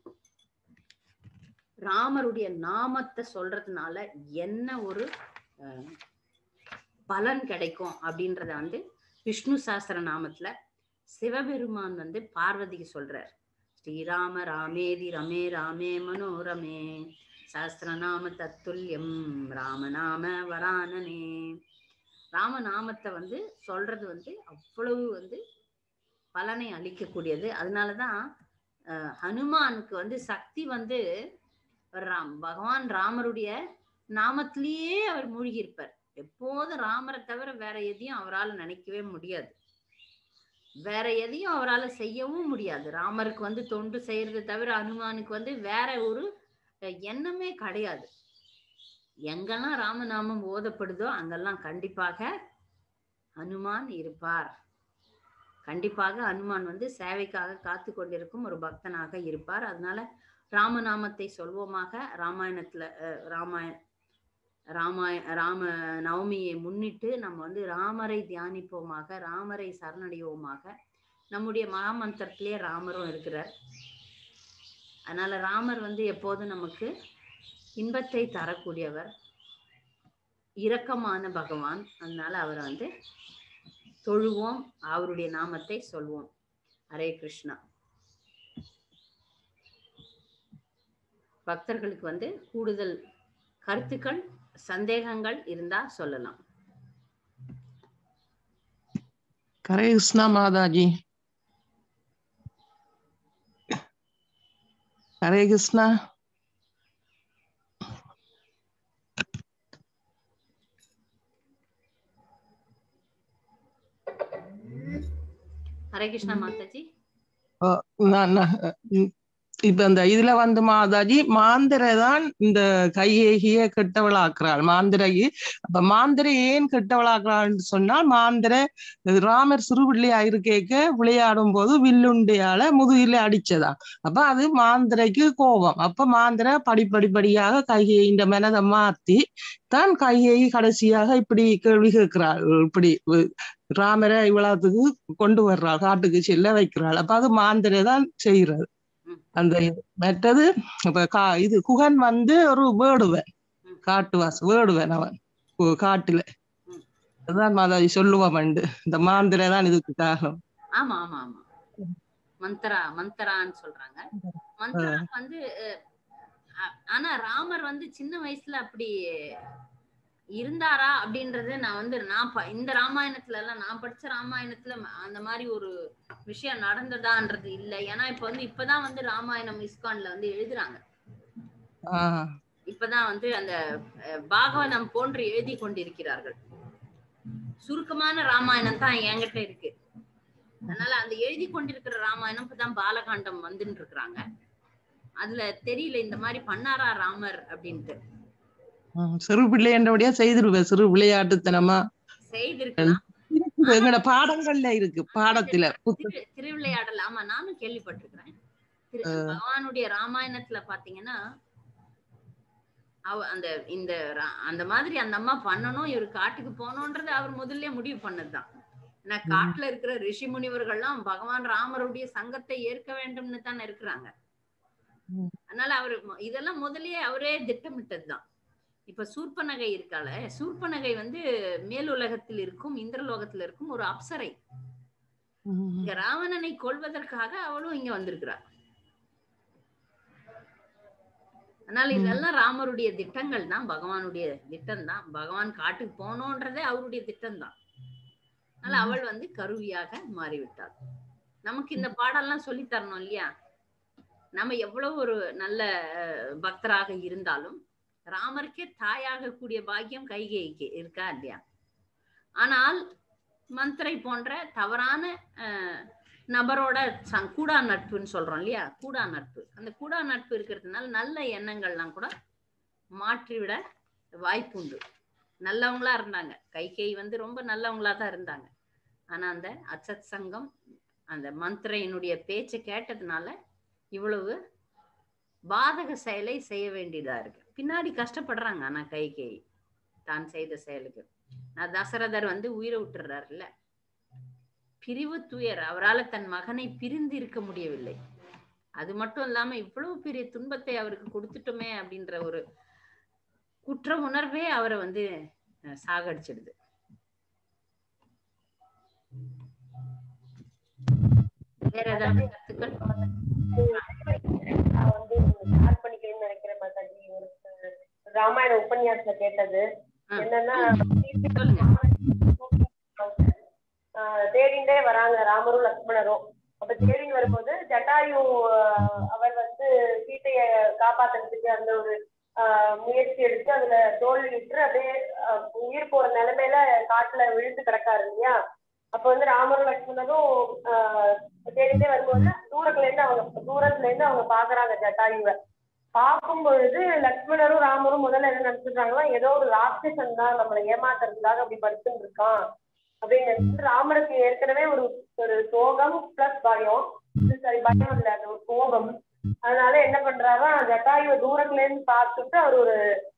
Speaker 1: ராமருடைய நாமத்தை சொல்றதுனால என்ன ஒரு ஆஹ், பலன் கிடைக்கும் அப்படின்றத வந்து விஷ்ணு சாஸ்திர நாமத்துல சிவபெருமான் வந்து பார்வதிக்கு சொல்றார் ஸ்ரீராம ராமேதி ரமே ராமே மனோரமே சஹஸ்ரநாம தத்துல்யம் ராமநாம வரானனே ராமநாமத்தை வந்து சொல்றது வந்து அவ்வளவு வந்து பலனை அளிக்கக்கூடியது அதனாலதான் அஹ், ஹனுமானுக்கு வந்து சக்தி வந்து ராம் பகவான் ராமருடைய நாமத்திலேயே அவர் மூழ்கி இருப்பார் எப்போதும் ராமரை தவிர வேற எதையும் அவரால் நினைக்கவே முடியாது வேற எதையும் அவரால் செய்யவும் முடியாது ராமருக்கு வந்து தொண்டு செய்யறது தவிர ஹனுமானுக்கு வந்து வேற ஒரு அஹ், எண்ணமே கிடையாது எங்கெல்லாம் ராமநாமம் ஓதப்படுதோ அங்கெல்லாம் கண்டிப்பாக ஹனுமான் இருப்பார் கண்டிப்பாக ஹனுமான் வந்து சேவைக்காக காத்து கொண்டிருக்கும் ஒரு பக்தனாக இருப்பார் அதனால ராமநாமத்தை சொல்வோமாக ராமாயணத்துல அஹ், ராமாயண ராமாய ராம நவமியை முன்னிட்டு நம்ம வந்து ராமரை தியானிப்போமாக ராமரை சரணடைவோமாக நம்முடைய மகாமந்திரத்திலே ராமரும் இருக்கிறார் அதனால ராமர் வந்து எப்போதும் நமக்கு இன்பத்தை தரக்கூடியவர் இரக்கமான பகவான் அதனால அவரை வந்து தொழுவோம் அவருடைய நாமத்தை சொல்வோம் ஹரே கிருஷ்ணா பக்தர்களுக்கு வந்து கூடுதல் கருத்துக்கள் சந்தேகங்கள் இருந்தா சொல்லலாம்
Speaker 2: हरे कृष्णा माता जी हरे कृष्णा
Speaker 1: ஹரே கிருஷ்ணா மாதாஜி
Speaker 2: நான் நான், உம், இப்ப இந்த இதுல வந்து மாதாஜி மாந்திரை தான் இந்த கையேகிய கெட்டவளாக்குறாள் மாந்திரைக்கு அப்ப மாந்திரை ஏன் கெட்டவளாக்குறாள்னு சொன்னால் மாந்திரை ராமர் சிறு பிள்ளையா இருக்கேக்க விளையாடும் போது வில்லுண்டையால முதுகில அடிச்சதா அப்ப அது மாந்திரைக்கு கோபம் அப்ப மாந்திரை படிப்படிப்படியாக கையை மனதை மாத்தி தான் கையை கடைசியாக இப்படி கேள்வி கேட்கிறாள் இப்படி வு- ராமரை இவ்வளவுக்கு கொண்டு வர்றாள் காட்டுக்கு செல்ல வைக்கிறாள் அப்ப அது மாந்திரை தான் செய்யறது
Speaker 1: ம்.
Speaker 2: அந்த இது. மற்றது இப்ப கா இது குகன் வந்து ஒரு வேடுவன்
Speaker 1: ம்.
Speaker 2: காட்டுவாஸ் வேடுவன் அவன் கு- காட்டுல
Speaker 1: ம்.
Speaker 2: அதுதான் மாதாஜி சொல்லுவான் இந்த மாந்திரை தான் இதுக்கு காரணம்
Speaker 1: ஆமா ஆமா ஆமா மந்த்ரா மந்த்ரான்னு சொல்றாங்க மந்த்ரா வந்து அஹ், அ- ஆனா ராமர் வந்து சின்ன வயசுல அப்படி இருந்தாரா அப்படின்றது நான் வந்து நான் ப- இந்த ராமாயணத்துல எல்லாம் நான் படிச்ச ராமாயணத்துல ம- அந்த மாதிரி ஒரு விஷயம் நடந்ததான்றது இல்ல ஏன்னா இப்ப வந்து இப்பதான் வந்து ராமாயணம் இஸ்கான்ல வந்து எழுதுறாங்க
Speaker 2: ஆஹ்
Speaker 1: இப்பதான் வந்து அந்த அஹ், பாகவதம் போன்று எழுதி கொண்டிருக்கிறார்கள் சுருக்கமான ராமாயணம் தான் என்கிட்ட இருக்கு அதனால அந்த எழுதி கொண்டிருக்கிற ராமாயணம் இப்பதான் பாலகாண்டம் வந்துட்டு இருக்கிறாங்க அதுல தெரியல இந்த மாதிரி பண்ணாரா ராமர் அப்படின்ட்டு
Speaker 2: உம் சிறு பிள்ளை என்றபடியா செய்திருவேன் சிறு விளையாட்டுத்தனமா
Speaker 1: செய்திருக்கலாம்
Speaker 2: இருக்கு. எங்கட பாடங்கள்ல இருக்கு பாடத்துல புத்த-
Speaker 1: திரு- திருவிளையாடல் ஆமா நானும் கேள்விப்பட்டிருக்கிறேன் திரு- பகவானுடைய ராமாயணத்துல பாத்தீங்கன்னா அவ அந்த இந்த ரா- அந்த மாதிரி அந்த அம்மா பண்ணணும் இவர் காட்டுக்கு போகணும்ன்றது அவர் முதல்ல முடிவு பண்ணதுதான் ஏன்னா காட்டுல இருக்கிற ரிஷி முனிவர்கள்லாம் பகவான் ராமருடைய சங்கத்தை ஏற்க வேண்டும்னு தானே இருக்கிறாங்க
Speaker 2: ம்.
Speaker 1: அதனால அவர் மொ- இதெல்லாம் முதல்லயே அவரே திட்டமிட்டதுதான் இப்ப சூர்பனகை இருக்கால சூர்பனகை வந்து மேலுலகத்தில் இருக்கும் இந்திரலோகத்தில் இருக்கும் ஒரு அப்சரை
Speaker 2: உம்
Speaker 1: இங்க ராவணனை கொல்வதற்காக அவளும் இங்க வந்திருக்கிறார் அதனால இதெல்லாம் ராமருடைய திட்டங்கள் தான் பகவானுடைய திட்டம் தான் பகவான் காட்டுக்கு போனோன்றதே அவருடைய திட்டம் தான் அதனால அவள் வந்து கருவியாக மாறிவிட்டாள் நமக்கு இந்த பாடம்லாம் சொல்லி தரணும் இல்லையா நம்ம எவ்வளவு ஒரு நல்ல அஹ், பக்தராக இருந்தாலும் ராமருக்கே தாயாக கூடிய பாக்கியம் கைகேயிக்கு இருக்கா இல்லையா ஆனால் மந்திரை போன்ற தவறான அஹ், நபரோட சங்- கூடா நட்புன்னு சொல்றோம் இல்லையா கூடா நட்பு அந்த கூடா நட்பு இருக்கிறதுனால நல்ல எண்ணங்கள்லாம் கூட மாற்றிவிட வாய்ப்புண்டு நல்லவங்களா இருந்தாங்க கைகேயி வந்து ரொம்ப நல்லவங்களா தான் இருந்தாங்க ஆனா அந்த அச்சத் சங்கம் அந்த மந்திரையினுடைய பேச்சை கேட்டதுனால இவ்வளவு பாதக செயலை செய்ய வேண்டியதா இருக்கு பின்னாடி கஷ்டப்படுறாங்க ஆனா கைகேயி தான் செய்த செயலுக்கு நான் தசரதர் வந்து உயிரை விட்டுறாருல்ல பிரிவு துயர் அவரால தன் மகனை பிரிந்து இருக்க முடியவில்லை அது மட்டும் இல்லாம இவ்வளவு பெரிய துன்பத்தை அவருக்கு கொடுத்துட்டோமே அப்படின்ற ஒரு குற்ற உணர்வே அவரை வந்து அஹ், சாகடிச்சிடுது வேற ஏதாவது கருத்துக்கள்
Speaker 4: நான் வந்து ஷேர் பண்ணிக்கிறேன்னு நினைக்கிறேன் மாதாஜி ஒரு ராமாயண உபன்யாசத்துல கேட்டது
Speaker 1: ஆ.
Speaker 4: என்னன்னா
Speaker 1: சொல்லுங்க
Speaker 4: ஆஹ் தேடிண்டே வராங்க ராமரும் லக்ஷ்மணரும் அப்ப தேடின்னு வரும்போது ஜட்டாயு ஆஹ் அவர் வந்து சீதைய காப்பாத்துறதுக்கு அந்த ஒரு ஆஹ் முயற்சி எடுத்து அதுல தோல்வியுற்று அப்படியே ஆஹ் உயிர் போற நிலைமையில காட்டுல விழுந்து கிடக்காரு இல்லையா அப்ப வந்து ராமரும் லக்ஷ்மணரும் ஆஹ் தேடிட்டே வரும்போது தூரத்துல இருந்து அவங்க தூரத்துல இருந்து அவங்க பாக்குறாங்க ஜட்டாயுவை பார்க்கும் பொழுது லக்ஷ்மணரும் ராமரும் முதல்ல என்ன நினைச்சிருக்காங்கன்னா ஏதோ ஒரு ராட்சசன் தான் நம்மளை ஏமாத்துறதுக்காக அப்படி படுத்துட்டு இருக்கான் அப்படின்னு நினைச்சு ராமருக்கு ஏற்கனவே ஒரு ஒரு சோகம் பிளஸ் பயம் இது சரி பயம் இல்ல அது ஒரு கோபம் அதனால என்ன பண்றாருன்னா ஜட்டாயுவை தூரத்துல இருந்து பார்த்துட்டு அவர் ஒரு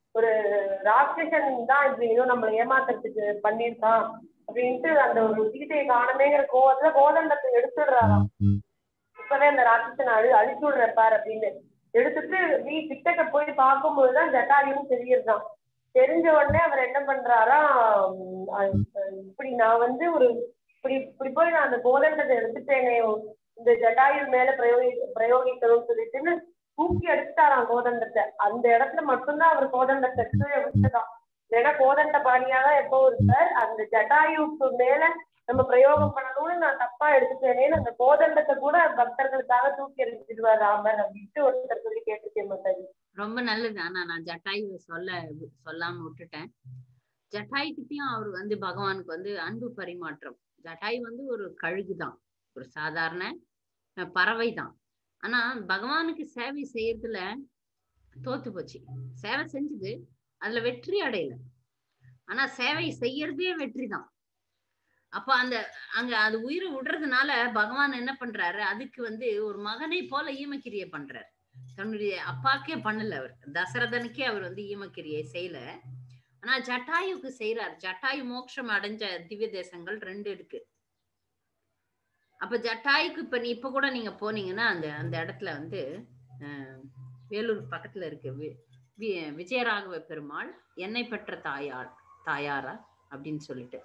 Speaker 4: ஒரு ராட்சசன் தான் இப்படி ஏதோ நம்மளை ஏமாத்துறதுக்கு பண்ணியிருக்கான் அப்படின்ட்டு அந்த ஒரு சீதையை காணமேங்கிற கோவத்துல கோதண்டத்தை எடுத்துடுறாராம் இப்பவே அந்த ராட்சசனை அழி அழிச்சு விடுறப்பார் அப்படின்னு எடுத்துட்டு நீ கிட்டக்க போய் பார்க்கும்போதுதான் ஜட்டாயும் தெரியறதாம் தெரிஞ்ச உடனே அவர் என்ன பண்றாரா உம், அஹ், அஹ், இப்படி நான் வந்து ஒரு இப்படி இப்படி போய் நான் அந்த கோதண்டத்தை எடுத்துட்டேனே இந்த ஜட்டாயு மேல பிரயோகி பிரயோகிக்கணும்னு சொல்லிட்டுன்னு தூக்கி அடிச்சுட்டாராம் கோதண்டத்தை அந்த இடத்துல மட்டும்தான் அவர் கோதண்டத்தை கீழே விட்டுதான் ஏன்னா கோதண்ட பாணியாதான் எப்போ இருப்பார் அந்த ஜட்டாயுக்கு மேல நம்ம பிரயோகம் பண்ணணும்னு நான் தப்பா எடுத்துட்டேனேன்னு அந்த கோதண்டத்தை கூட பக்தர்களுக்காக தூக்கி எறிஞ்சிடுவார் ராமர் அப்படின்ட்டு ஒருத்தர் சொல்லி கேட்டுக்கேன் மாட்டாரு
Speaker 1: ரொம்ப நல்லது ஆனா நான் ஜட்டாயு சொல்ல சொல்லாம விட்டுட்டேன் ஜட்டாய் கிட்டயும் அவர் வந்து பகவானுக்கு வந்து அன்பு பரிமாற்றம் ஜட்டாய் வந்து ஒரு கழுகு தான் ஒரு சாதாரண அஹ், பறவை தான் ஆனா பகவானுக்கு சேவை செய்யறதுல தோத்து போச்சு சேவை செஞ்சது அதுல வெற்றி அடையல ஆனா சேவை செய்யறதே வெற்றி தான் அப்ப அந்த அங்க அது உயிரை விடுறதுனால பகவான் என்ன பண்றாரு அதுக்கு வந்து ஒரு மகனை போல ஈமக்கிரிய பண்றாரு தன்னுடைய அப்பாக்கே பண்ணல அவர் தசரதனுக்கே அவர் வந்து ஈமக்கிரியை செய்யல ஆனா ஜட்டாயுக்கு செய்யறாரு ஜட்டாயு மோட்சம் அடைஞ்ச திவ்ய தேசங்கள் ரெண்டு இருக்கு அப்ப ஜட்டாயுக்கு இப்ப நீ இப்ப கூட நீங்க போனீங்கன்னா அந்த அந்த இடத்துல வந்து அஹ், வேலூர் பக்கத்துல இருக்கு வி- வி- விஜயராகவ பெருமாள் என்னை பெற்ற தாயார் தாயாரா அப்படின்னு சொல்லிட்டு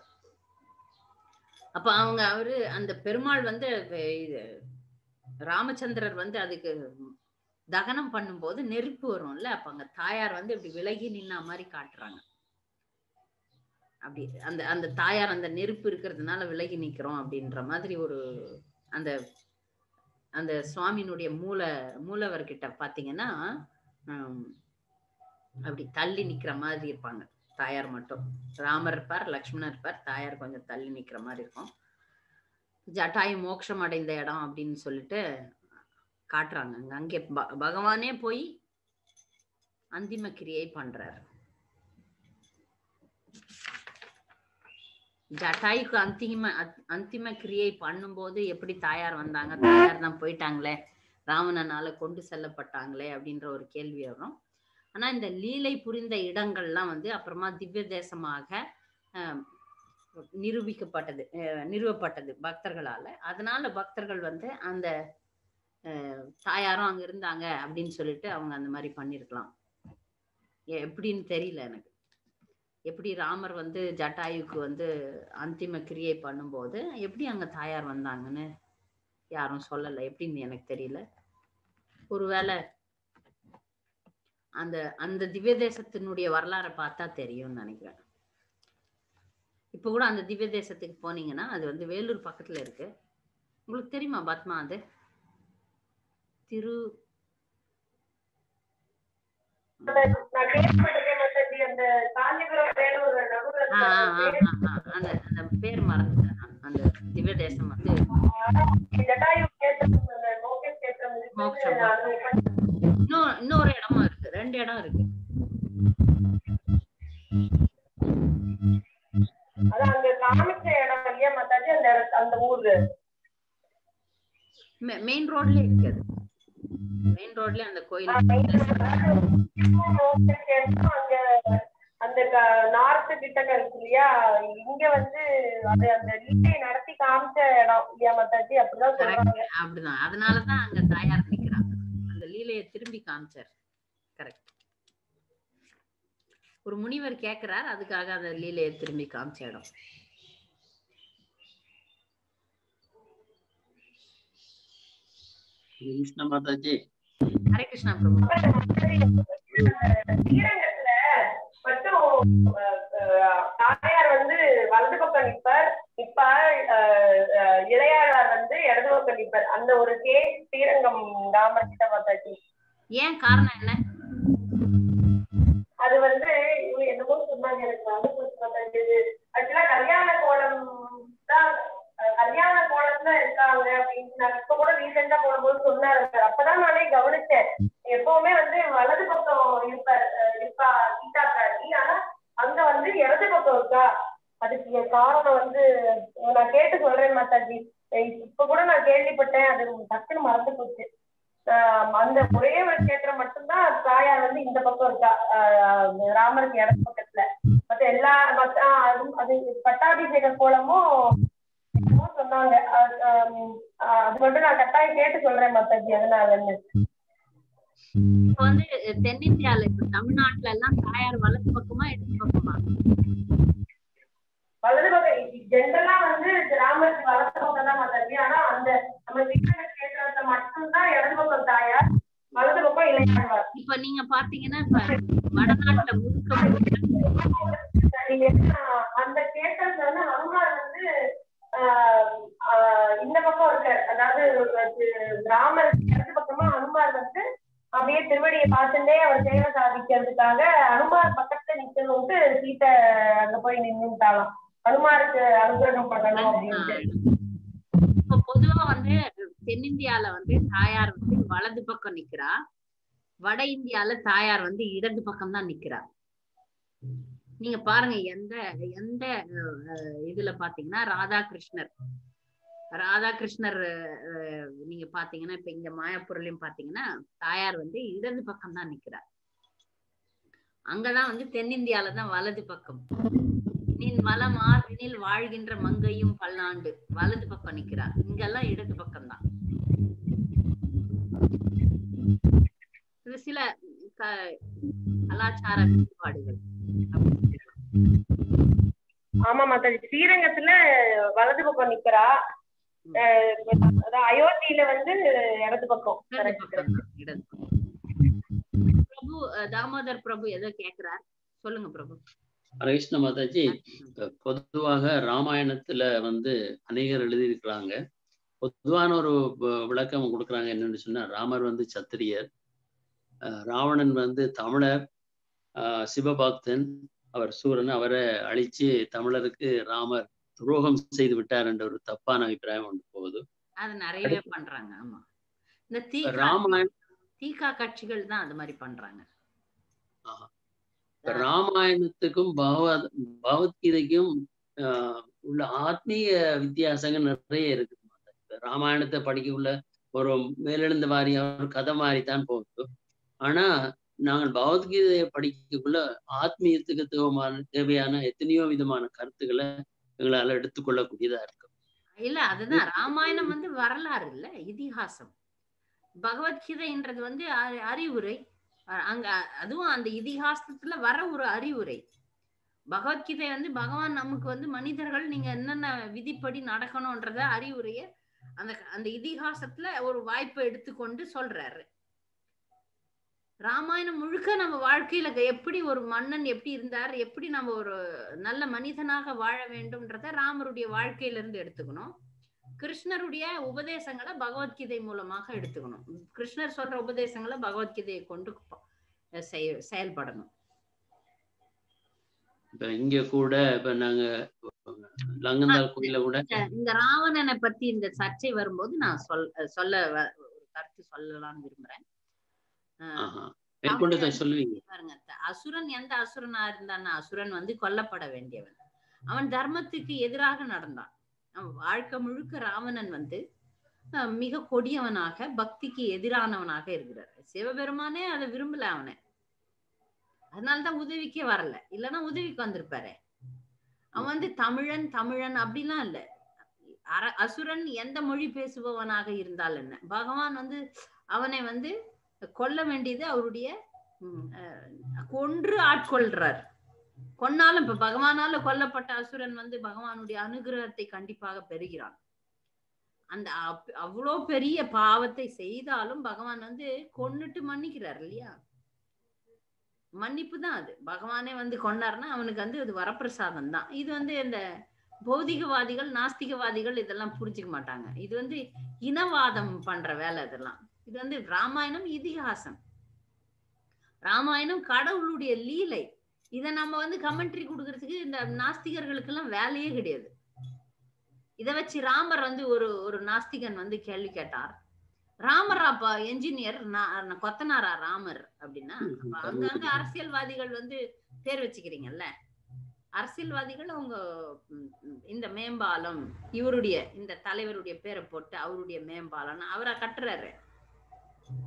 Speaker 1: அப்ப அவங்க அவரு அந்த பெருமாள் வந்து வே- இது, ராமச்சந்திரர் வந்து அதுக்கு தகனம் பண்ணும்போது நெருப்பு வரும்ல அப்ப அங்க தாயார் வந்து இப்படி விலகி நின்ன மாதிரி காட்டுறாங்க அப்படி அந்த அந்த தாயார் அந்த நெருப்பு இருக்கிறதுனால விலகி நிக்கிறோம் அப்படின்ற மாதிரி ஒரு அந்த அந்த சுவாமியினுடைய மூல மூலவர்கிட்ட பாத்தீங்கன்னா ஹம், அப்படி தள்ளி நிக்கிற மாதிரி இருப்பாங்க தாயார் மட்டும் ராமர் இருப்பார் லக்ஷ்மணர் இருப்பார் தாயார் கொஞ்சம் தள்ளி நிக்கிற மாதிரி இருக்கும் ஜட்டாயு மோட்சம் அடைந்த இடம் அப்படின்னு சொல்லிட்டு காட்டுறாங்க அங்க அங்கே ப- பகவானே போய் அந்திம கிரியை பண்றாரு ஜட்டாயுக்கு அந்திம அத்- அந்திம கிரியை பண்ணும்போது எப்படி தாயார் வந்தாங்க தாயார் தான் போயிட்டாங்களே ராவணனால கொண்டு செல்லப்பட்டாங்களே அப்படின்ற ஒரு கேள்வி வரும் ஆனா இந்த லீலை புரிந்த இடங்கள்லாம் வந்து அப்புறமா திவ்ய தேசமாக ஆஹ், நிரூபிக்கப்பட்டது அஹ், நிறுவப்பட்டது பக்தர்களால அதனால பக்தர்கள் வந்து அந்த அஹ், தாயாரும் அங்க இருந்தாங்க அப்படின்னு சொல்லிட்டு அவங்க அந்த மாதிரி பண்ணிருக்கலாம் எ- எப்படின்னு தெரியல எனக்கு எப்படி ராமர் வந்து ஜட்டாயுக்கு வந்து அந்திம கிரியை பண்ணும்போது எப்படி அங்க தாயார் வந்தாங்கன்னு யாரும் சொல்லல எப்படின்னு எனக்கு தெரியல ஒருவேளை அந்த அந்த திவ்ய தேசத்தினுடைய வரலாறை பார்த்தா தெரியும்னு நினைக்கிறேன் இப்ப கூட அந்த திவ்ய தேசத்துக்கு போனீங்கன்னா அது வந்து வேலூர் பக்கத்துல இருக்கு உங்களுக்கு தெரியுமா பத்மா அது திரு
Speaker 4: நான் கேள்விப்பட்டிருக்கேன் மாதாஜி அந்த காஞ்சிபுரம் வேலூர் நடுவுல
Speaker 1: ஆ, ஆ, ஆ,
Speaker 4: இருக்க
Speaker 1: ஆ, ஆ, அந்த அந்த பேர் மறந்துட்டேன் நான். அந்த திவ்ய தேசம் வந்து
Speaker 4: ஜட்டாயு கேத்திரம் அந்த மோகேஷ் கேத்திரம் இருக்கு.
Speaker 1: மோட்சம்.
Speaker 4: அது இப்ப
Speaker 1: இன்னும் இன்னொரு இடமும் இருக்கு ரெண்டு இடம் இருக்கு
Speaker 4: அதான் அங்க காமிச்ச இடம் இல்லையா மாதாஜி அந்த இடத்து- அந்த ஊரு
Speaker 1: மெயின் ரோட்ல இருக்கு அது மெயின் ரோட்ல அந்த கோயில்
Speaker 4: மோகேஷ் கேத்திரம் அங்க அந்த நார்த் கிட்டக்க இருக்கு இல்லையா இங்க வந்து அது அந்த லீலையை நடத்தி காமிச்ச இடம் இல்லையா மாதாஜி அப்படிதான் சொல்றாங்க
Speaker 1: அப்படிதான் அதனாலதான் அங்க தாயார் நிக்கிறாங்க அந்த லீலையை திரும்பி காமிச்சார் கரெக்ட் ஒரு முனிவர் கேக்குறார் அதுக்காக அந்த லீலையை திரும்பி காமிச்ச இடம்
Speaker 5: கிருஷ்ண மாதாஜி
Speaker 1: ஹரே கிருஷ்ணா பிரபு
Speaker 4: ஸ்ரீரங்கத்துல மட்டும் அஹ், அஹ், தாயார் வந்து வலது பக்கம் நிப்பார் இப்ப அஹ், அஹ், இளையாளார் வந்து இடது பக்கம் நிப்பார் அந்த ஒரு கேஸ் ஸ்ரீரங்கம் ராமர் கிட்ட பார்த்தாச்சு
Speaker 1: ஏன் காரணம் என்ன
Speaker 4: அது வந்து இவங்க என்னமோ சொன்னாங்க எனக்கு வந்து ஆக்சுவலா கல்யாண கோலம் தான் அஹ், கல்யாண கோலத்துல இருக்காங்க அப்படின்னு நான் இப்ப கூட ரீசெண்டா போடும்போது சொன்னாரு சார் அப்பதான் நானே கவனிச்சேன் எப்பவுமே வந்து வலது பக்கம் இருப்பார் அஹ், இருப்பா சீதா பிராட்டி ஆனா அங்க வந்து இடது பக்கம் இருக்கா அதுக்கு காரணம் வந்து நான் கேட்டு சொல்றேன் மாதாஜி அஹ் இப்ப கூட நான் கேள்விப்பட்டேன் அது டக்குன்னு மறந்து போச்சு ஆஹ் அந்த ஒரே ஒரு கேத்திரம் மட்டும்தான் தாயார் வந்து இந்த பக்கம் இருக்கா ஆஹ் ராமருக்கு இடது பக்கத்துல மத்த எல்லா மத்த ஆஹ் அது அது பட்டாபிஷேக கோலமும் என்னமோ சொன்னாங்க அது ஆம், ஆஹ் அது மட்டும் நான் கட்டாயம் கேட்டு சொல்றேன் மத்தாஜி அதனாலன்னு
Speaker 1: இப்ப வந்து தென்னிந்தியால இப்ப தமிழ்நாட்டுல எல்லாம் தாயார் வலது பக்கமா இடது பக்கமா
Speaker 4: வலது பக்கம் ஜென்ரலா வந்து ராமருக்கு வலது பக்கம் தான் மத்தாஜி ஆனா அந்த நம்ம விக்கிரக கேத்திரத்தை மட்டும்தான் இடது பக்கம் தாயார் வலது பக்கம் இளையாழ்வார்
Speaker 1: இப்ப நீங்க பாத்தீங்கன்னா இப்ப வடநாட்டுல முழுக்க முழுக்க
Speaker 4: நீங்க என்ன- அந்த கேட்டதுல வந்து ஹனுமான் வந்து ஆஹ் ஆஹ் இந்த பக்கம் இருக்காரு அதாவது அது ராமர் இடது பக்கமா ஹனுமார் வந்து அப்படியே திருவடியை பார்த்துட்டே அவர் சேவை சாதிக்கிறதுக்காக ஹனுமார் பக்கத்துல நிக்கணும்ட்டு சீத்தை அங்க போய் நின்னுட்டாலாம் ஹனுமாருக்கு அனுகிரகம் பண்ணணும் அப்படின்ட்டு
Speaker 1: இப்ப பொதுவா வந்து தென்னிந்தியால வந்து தாயார் வந்து வலது பக்கம் நிக்கிறா வட இந்தியால தாயார் வந்து இடது பக்கம் தான் நிக்கிறா நீங்க பாருங்க எந்த எந்த அஹ், இதுல பாத்தீங்கன்னா ராதாகிருஷ்ணர் ராதாகிருஷ்ணர் அஹ், நீங்க பாத்தீங்கன்னா இப்ப இங்க மாயாப்பூர்லயும் பாத்தீங்கன்னா தாயார் வந்து இடது பக்கம் தான் நிக்கிறார் அங்கதான் வந்து தென்னிந்தியால தான் வலது பக்கம் நின் மலம் ஆர்வினில் வாழ்கின்ற மங்கையும் பல்லாண்டு வலது பக்கம் நிக்கிறார் இங்கெல்லாம் இடது பக்கம் தான் இது சில க- கலாச்சார வேறுபாடுகள் அப்படி சொல்லலாம்.
Speaker 4: ஆமா மாதாஜி ஸ்ரீரங்கத்துல வலது பக்கம் நிக்கிறா அஹ் அதான் அயோத்தியில வந்து இடது பக்கம்
Speaker 1: இடது
Speaker 4: correct.
Speaker 1: பக்கம் தான், இடது பக்கம். பிரபு அஹ், தாமோதர் பிரபு ஏதோ கேக்குறார் சொல்லுங்க பிரபு
Speaker 5: கிருஷ்ண மாதாஜி இப்ப பொதுவாக ராமாயணத்துல வந்து அநேகர் எழுதியிருக்கிறாங்க பொதுவான ஒரு வ- விளக்கம் கொடுக்குறாங்க என்னன்னு சொன்னா ராமர் வந்து சத்திரியர் அஹ் ராவணன் வந்து தமிழர் ஆஹ் சிவபக்தன் அவர் சூரன் அவரை அழிச்சு தமிழருக்கு ராமர் துரோகம் செய்து விட்டார் என்ற ஒரு தப்பான அபிப்பிராயம் ஒன்று போகுது
Speaker 1: அது நிறையவே பண்றாங்க ஆமா இந்த தீகா
Speaker 5: ராமாயணம்
Speaker 1: தீகா கட்சிகள் தான் அது மாதிரி பண்றாங்க
Speaker 5: இப்ப ராமாயணத்துக்கும் பகவத் பகவத்கீதைக்கும் ஆஹ் உள்ள ஆத்மீய வித்தியாசங்கள் நிறைய இருக்கு இப்ப ராமாயணத்தை படிக்கக்குள்ள ஒரு மேலெழுந்த வாரியா ஒரு கதை மாதிரி தான் போகுது ஆனா நாங்கள் பகவத்கீதையை படிக்கக்குள்ள ஆத்மீயத்துக்கு தேவமான தேவையான எத்தனையோ விதமான கருத்துக்களை எங்களால எடுத்துக்கொள்ளக்கூடியதா இருக்கு
Speaker 1: இல்ல அதுதான் ராமாயணம் வந்து வரலாறு இல்ல இதிகாசம் பகவத்கீதைன்றது வந்து அ- அறிவுரை அ- அங்க அதுவும் அந்த இதிகாசத்துல வர ஒரு அறிவுரை பகவத்கீதை வந்து பகவான் நமக்கு வந்து மனிதர்கள் நீங்க என்னென்ன விதிப்படி நடக்கணும்ன்றத அறிவுரைய அந்த அந்த இதிகாசத்துல ஒரு வாய்ப்பை எடுத்துக்கொண்டு சொல்றாரு ராமாயணம் முழுக்க நம்ம வாழ்க்கையில எப்படி ஒரு மன்னன் எப்படி இருந்தார் எப்படி நம்ம ஒரு நல்ல மனிதனாக வாழ வேண்டும்ன்றத ராமருடைய வாழ்க்கையில இருந்து எடுத்துக்கணும் கிருஷ்ணருடைய உபதேசங்களை பகவத்கீதை மூலமாக எடுத்துக்கணும் கிருஷ்ணர் சொல்ற உபதேசங்களை பகவத்கீதையை கொண்டு ப- செய- செயல்படணும்
Speaker 5: இப்ப இங்க கூட இப்ப நாங்க லங்கந்தால் கோயில கூட
Speaker 1: இந்த- இந்த ராவணனை பத்தி இந்த சர்ச்சை வரும்போது நான் சொல் சொல்ல வ- ஒரு கருத்து சொல்லலாம்னு விரும்புறேன் அஹ்
Speaker 5: ஆஹா மேற்கொண்டு தான் சொல்லுவீங்க
Speaker 1: பாருங்க த- அசுரன் எந்த அசுரனா இருந்தான்னா அசுரன் வந்து கொல்லப்பட வேண்டியவன் அவன் தர்மத்துக்கு எதிராக நடந்தான் அவன் வாழ்க்கை முழுக்க ராவணன் வந்து அஹ், மிக கொடியவனாக பக்திக்கு எதிரானவனாக இருக்கிறார் சிவபெருமானே அதை விரும்பல அவனை அதனாலதான் உதவிக்கே வரல இல்லைன்னா உதவிக்கு வந்திருப்பாரு அவன் வந்து தமிழன் தமிழன் அப்படிலாம் இல்ல அர அசுரன் எந்த மொழி பேசுபவனாக இருந்தால் என்ன பகவான் வந்து அவனை வந்து கொல்ல வேண்டியது அவருடைய ம், அஹ், கொன்று ஆட்கொள்றார் கொன்னாலும் இப்ப பகவானால கொல்லப்பட்ட அசுரன் வந்து பகவானுடைய அனுகிரகத்தை கண்டிப்பாக பெறுகிறான் அந்த அப்- அவ்வளோ பெரிய பாவத்தை செய்தாலும் பகவான் வந்து கொன்னுட்டு மன்னிக்கிறார் இல்லையா மன்னிப்பு தான் அது பகவானே வந்து கொண்டாருன்னா அவனுக்கு வந்து அது வரப்பிரசாதம் தான் இது வந்து இந்த பௌதிகவாதிகள் நாஸ்திகவாதிகள் இதெல்லாம் புரிஞ்சுக்க மாட்டாங்க இது வந்து இனவாதம் பண்ற வேலை இதெல்லாம் இது வந்து ராமாயணம் இதிகாசம் ராமாயணம் கடவுளுடைய லீலை இத நம்ம வந்து கமெண்ட்ரி கொடுக்கறதுக்கு இந்த நாஸ்திகர்களுக்கு எல்லாம் வேலையே கிடையாது இத வச்சு ராமர் வந்து ஒரு ஒரு நாஸ்திகன் வந்து கேள்வி கேட்டார் ராமரா அப்ப என்ஜினியர் கொத்தனாரா ராமர் அப்படின்னா அப்ப அங்கங்க அரசியல்வாதிகள் வந்து பேர் வச்சுக்கிறீங்கல்ல அரசியல்வாதிகள் அவங்க ம், ம், இந்த மேம்பாலம் இவருடைய இந்த தலைவருடைய பேரை போட்டு அவருடைய மேம்பாலம் அவரா கட்டுறாரு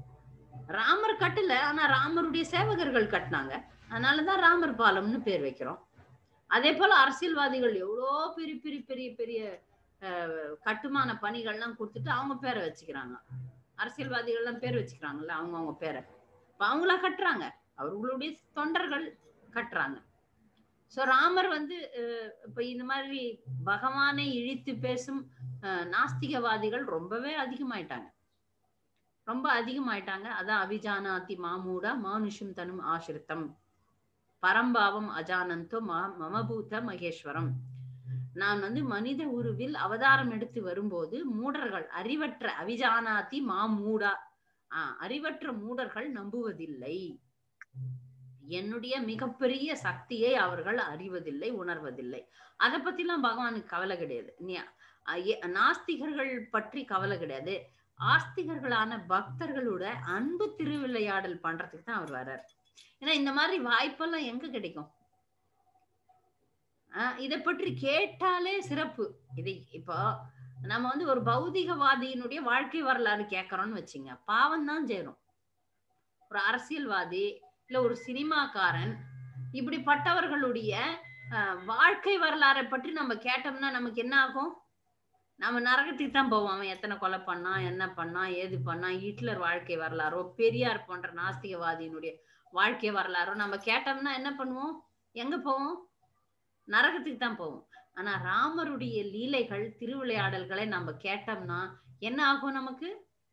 Speaker 1: ராமர் கட்டல ஆனா ராமருடைய சேவகர்கள் கட்டினாங்க அதனாலதான் ராமர் பாலம்னு பேர் வைக்கிறோம் அதே போல அரசியல்வாதிகள் எவ்வளோ பெரிய பெரிய பெரிய பெரிய அஹ், கட்டுமான பணிகள்லாம் கொடுத்துட்டு அவங்க பேரை வச்சுக்கிறாங்க அரசியல்வாதிகள்லாம் பேர் வச்சுக்கிறாங்கல்ல அவங்க அவங்க பேரை இப்ப அவங்களா கட்டுறாங்க அவர்களுடைய தொண்டர்கள் கட்டுறாங்க சோ ராமர் வந்து அஹ், இப்ப இந்த மாதிரி பகவானை இழித்து பேசும் அஹ், நாஸ்திகவாதிகள் ரொம்பவே அதிகமாயிட்டாங்க ரொம்ப அதிகமாயிட்டாங்க அதான் அபிஜானாதி மாமூடா மானுஷம் தனும் ஆசிரித்தம் பரம்பாவம் அஜானந்தோ மா மமபூத மகேஸ்வரம் நான் வந்து மனித உருவில் அவதாரம் எடுத்து வரும்போது மூடர்கள் அறிவற்ற அவிஜானாதி மாமூடா ஆஹ் அறிவற்ற மூடர்கள் நம்புவதில்லை என்னுடைய மிகப்பெரிய சக்தியை அவர்கள் அறிவதில்லை உணர்வதில்லை அதை பத்திலாம் பகவானுக்கு கவலை கிடையாது நீ அஹ் ஏ- நாஸ்திகர்கள் பற்றி கவலை கிடையாது ஆஸ்திகர்களான பக்தர்களோட அன்பு திருவிளையாடல் பண்றதுக்கு தான் அவர் வர்றார் ஏன்னா இந்த மாதிரி வாய்ப்பெல்லாம் எங்க கிடைக்கும் ஆஹ் இதை பற்றி கேட்டாலே சிறப்பு இது இப்போ நம்ம வந்து ஒரு பௌதிகவாதியினுடைய வாழ்க்கை வரலாறு கேட்கறோம்னு வச்சுங்க பாவம் தான் செய்யறோம் ஒரு அரசியல்வாதி இல்ல ஒரு சினிமாக்காரன் இப்படிப்பட்டவர்களுடைய ஆஹ், வாழ்க்கை வரலாறை பற்றி நம்ம கேட்டோம்னா நமக்கு என்ன ஆகும் நம்ம நரகத்துக்கு தான் போவோம் அவன் எத்தனை கொலை பண்ணான் என்ன பண்ணான் ஏது பண்ணான் ஹிட்லர் வாழ்க்கை வரலாறோ பெரியார் போன்ற நாஸ்திகவாதியினுடைய வாழ்க்கை வரலாறோ நம்ம கேட்டோம்னா என்ன பண்ணுவோம் எங்க போவோம் நரகத்துக்கு தான் போவோம் ஆனா ராமருடைய லீலைகள் திருவிளையாடல்களை நம்ம கேட்டோம்னா என்ன ஆகும் நமக்கு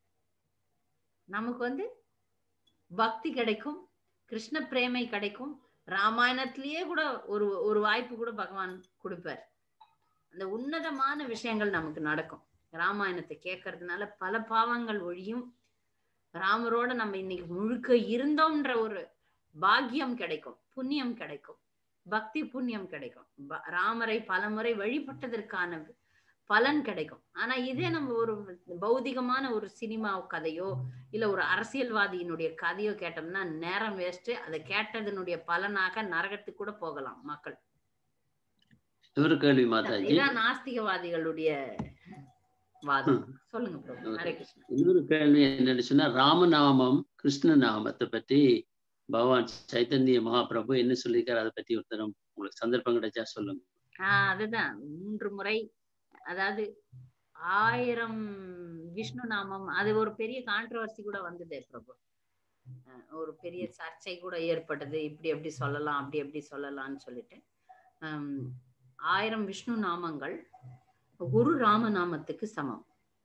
Speaker 1: நமக்கு வந்து பக்தி கிடைக்கும் கிருஷ்ண பிரேமை கிடைக்கும் ராமாயணத்திலேயே கூட ஒரு ஒரு வாய்ப்பு கூட பகவான் கொடுப்பார் அந்த உன்னதமான விஷயங்கள் நமக்கு நடக்கும் ராமாயணத்தை கேட்கறதுனால பல பாவங்கள் ஒழியும் ராமரோட நம்ம இன்னைக்கு முழுக்க இருந்தோம்ன்ற ஒரு பாக்கியம் கிடைக்கும் புண்ணியம் கிடைக்கும் பக்தி புண்ணியம் கிடைக்கும் ப- ராமரை பலமுறை வழிபட்டதற்கான பலன் கிடைக்கும் ஆனா இதே நம்ம ஒரு பௌதிகமான ஒரு சினிமா கதையோ இல்ல ஒரு அரசியல்வாதியினுடைய கதையோ கேட்டோம்னா நேரம் வேஸ்ட் அதை கேட்டதனுடைய பலனாக நரகத்துக்கு கூட போகலாம் மக்கள்
Speaker 5: இன்னொரு கேள்வி மாதாஜி
Speaker 1: இதான் நாஸ்திகவாதிகளுடைய வாதம் சொல்லுங்க பிரபு ஹரே கிருஷ்ணா
Speaker 5: இன்னொரு கேள்வி என்னன்னு சொன்னா ராமநாமம் கிருஷ்ண நாமத்தை பற்றி பகவான் சைத்தன்ய மகாபிரபு என்ன சொல்லியிருக்காரு அதை பத்தி ஒரு தரம் உங்களுக்கு சந்தர்ப்பம் கிடைச்சா சொல்லுங்க
Speaker 1: ஆஹ் அதுதான் மூன்று முறை அதாவது ஆயிரம் விஷ்ணு நாமம் அது ஒரு பெரிய கான்ட்ரவர்சி கூட வந்தது பிரபு அஹ் ஒரு பெரிய சர்ச்சை கூட ஏற்பட்டது இப்படி எப்படி சொல்லலாம் அப்படி எப்படி சொல்லலாம்னு சொல்லிட்டு ஹம், ஆயிரம் விஷ்ணு நாமங்கள் ஒரு ராமநாமத்துக்கு சமம்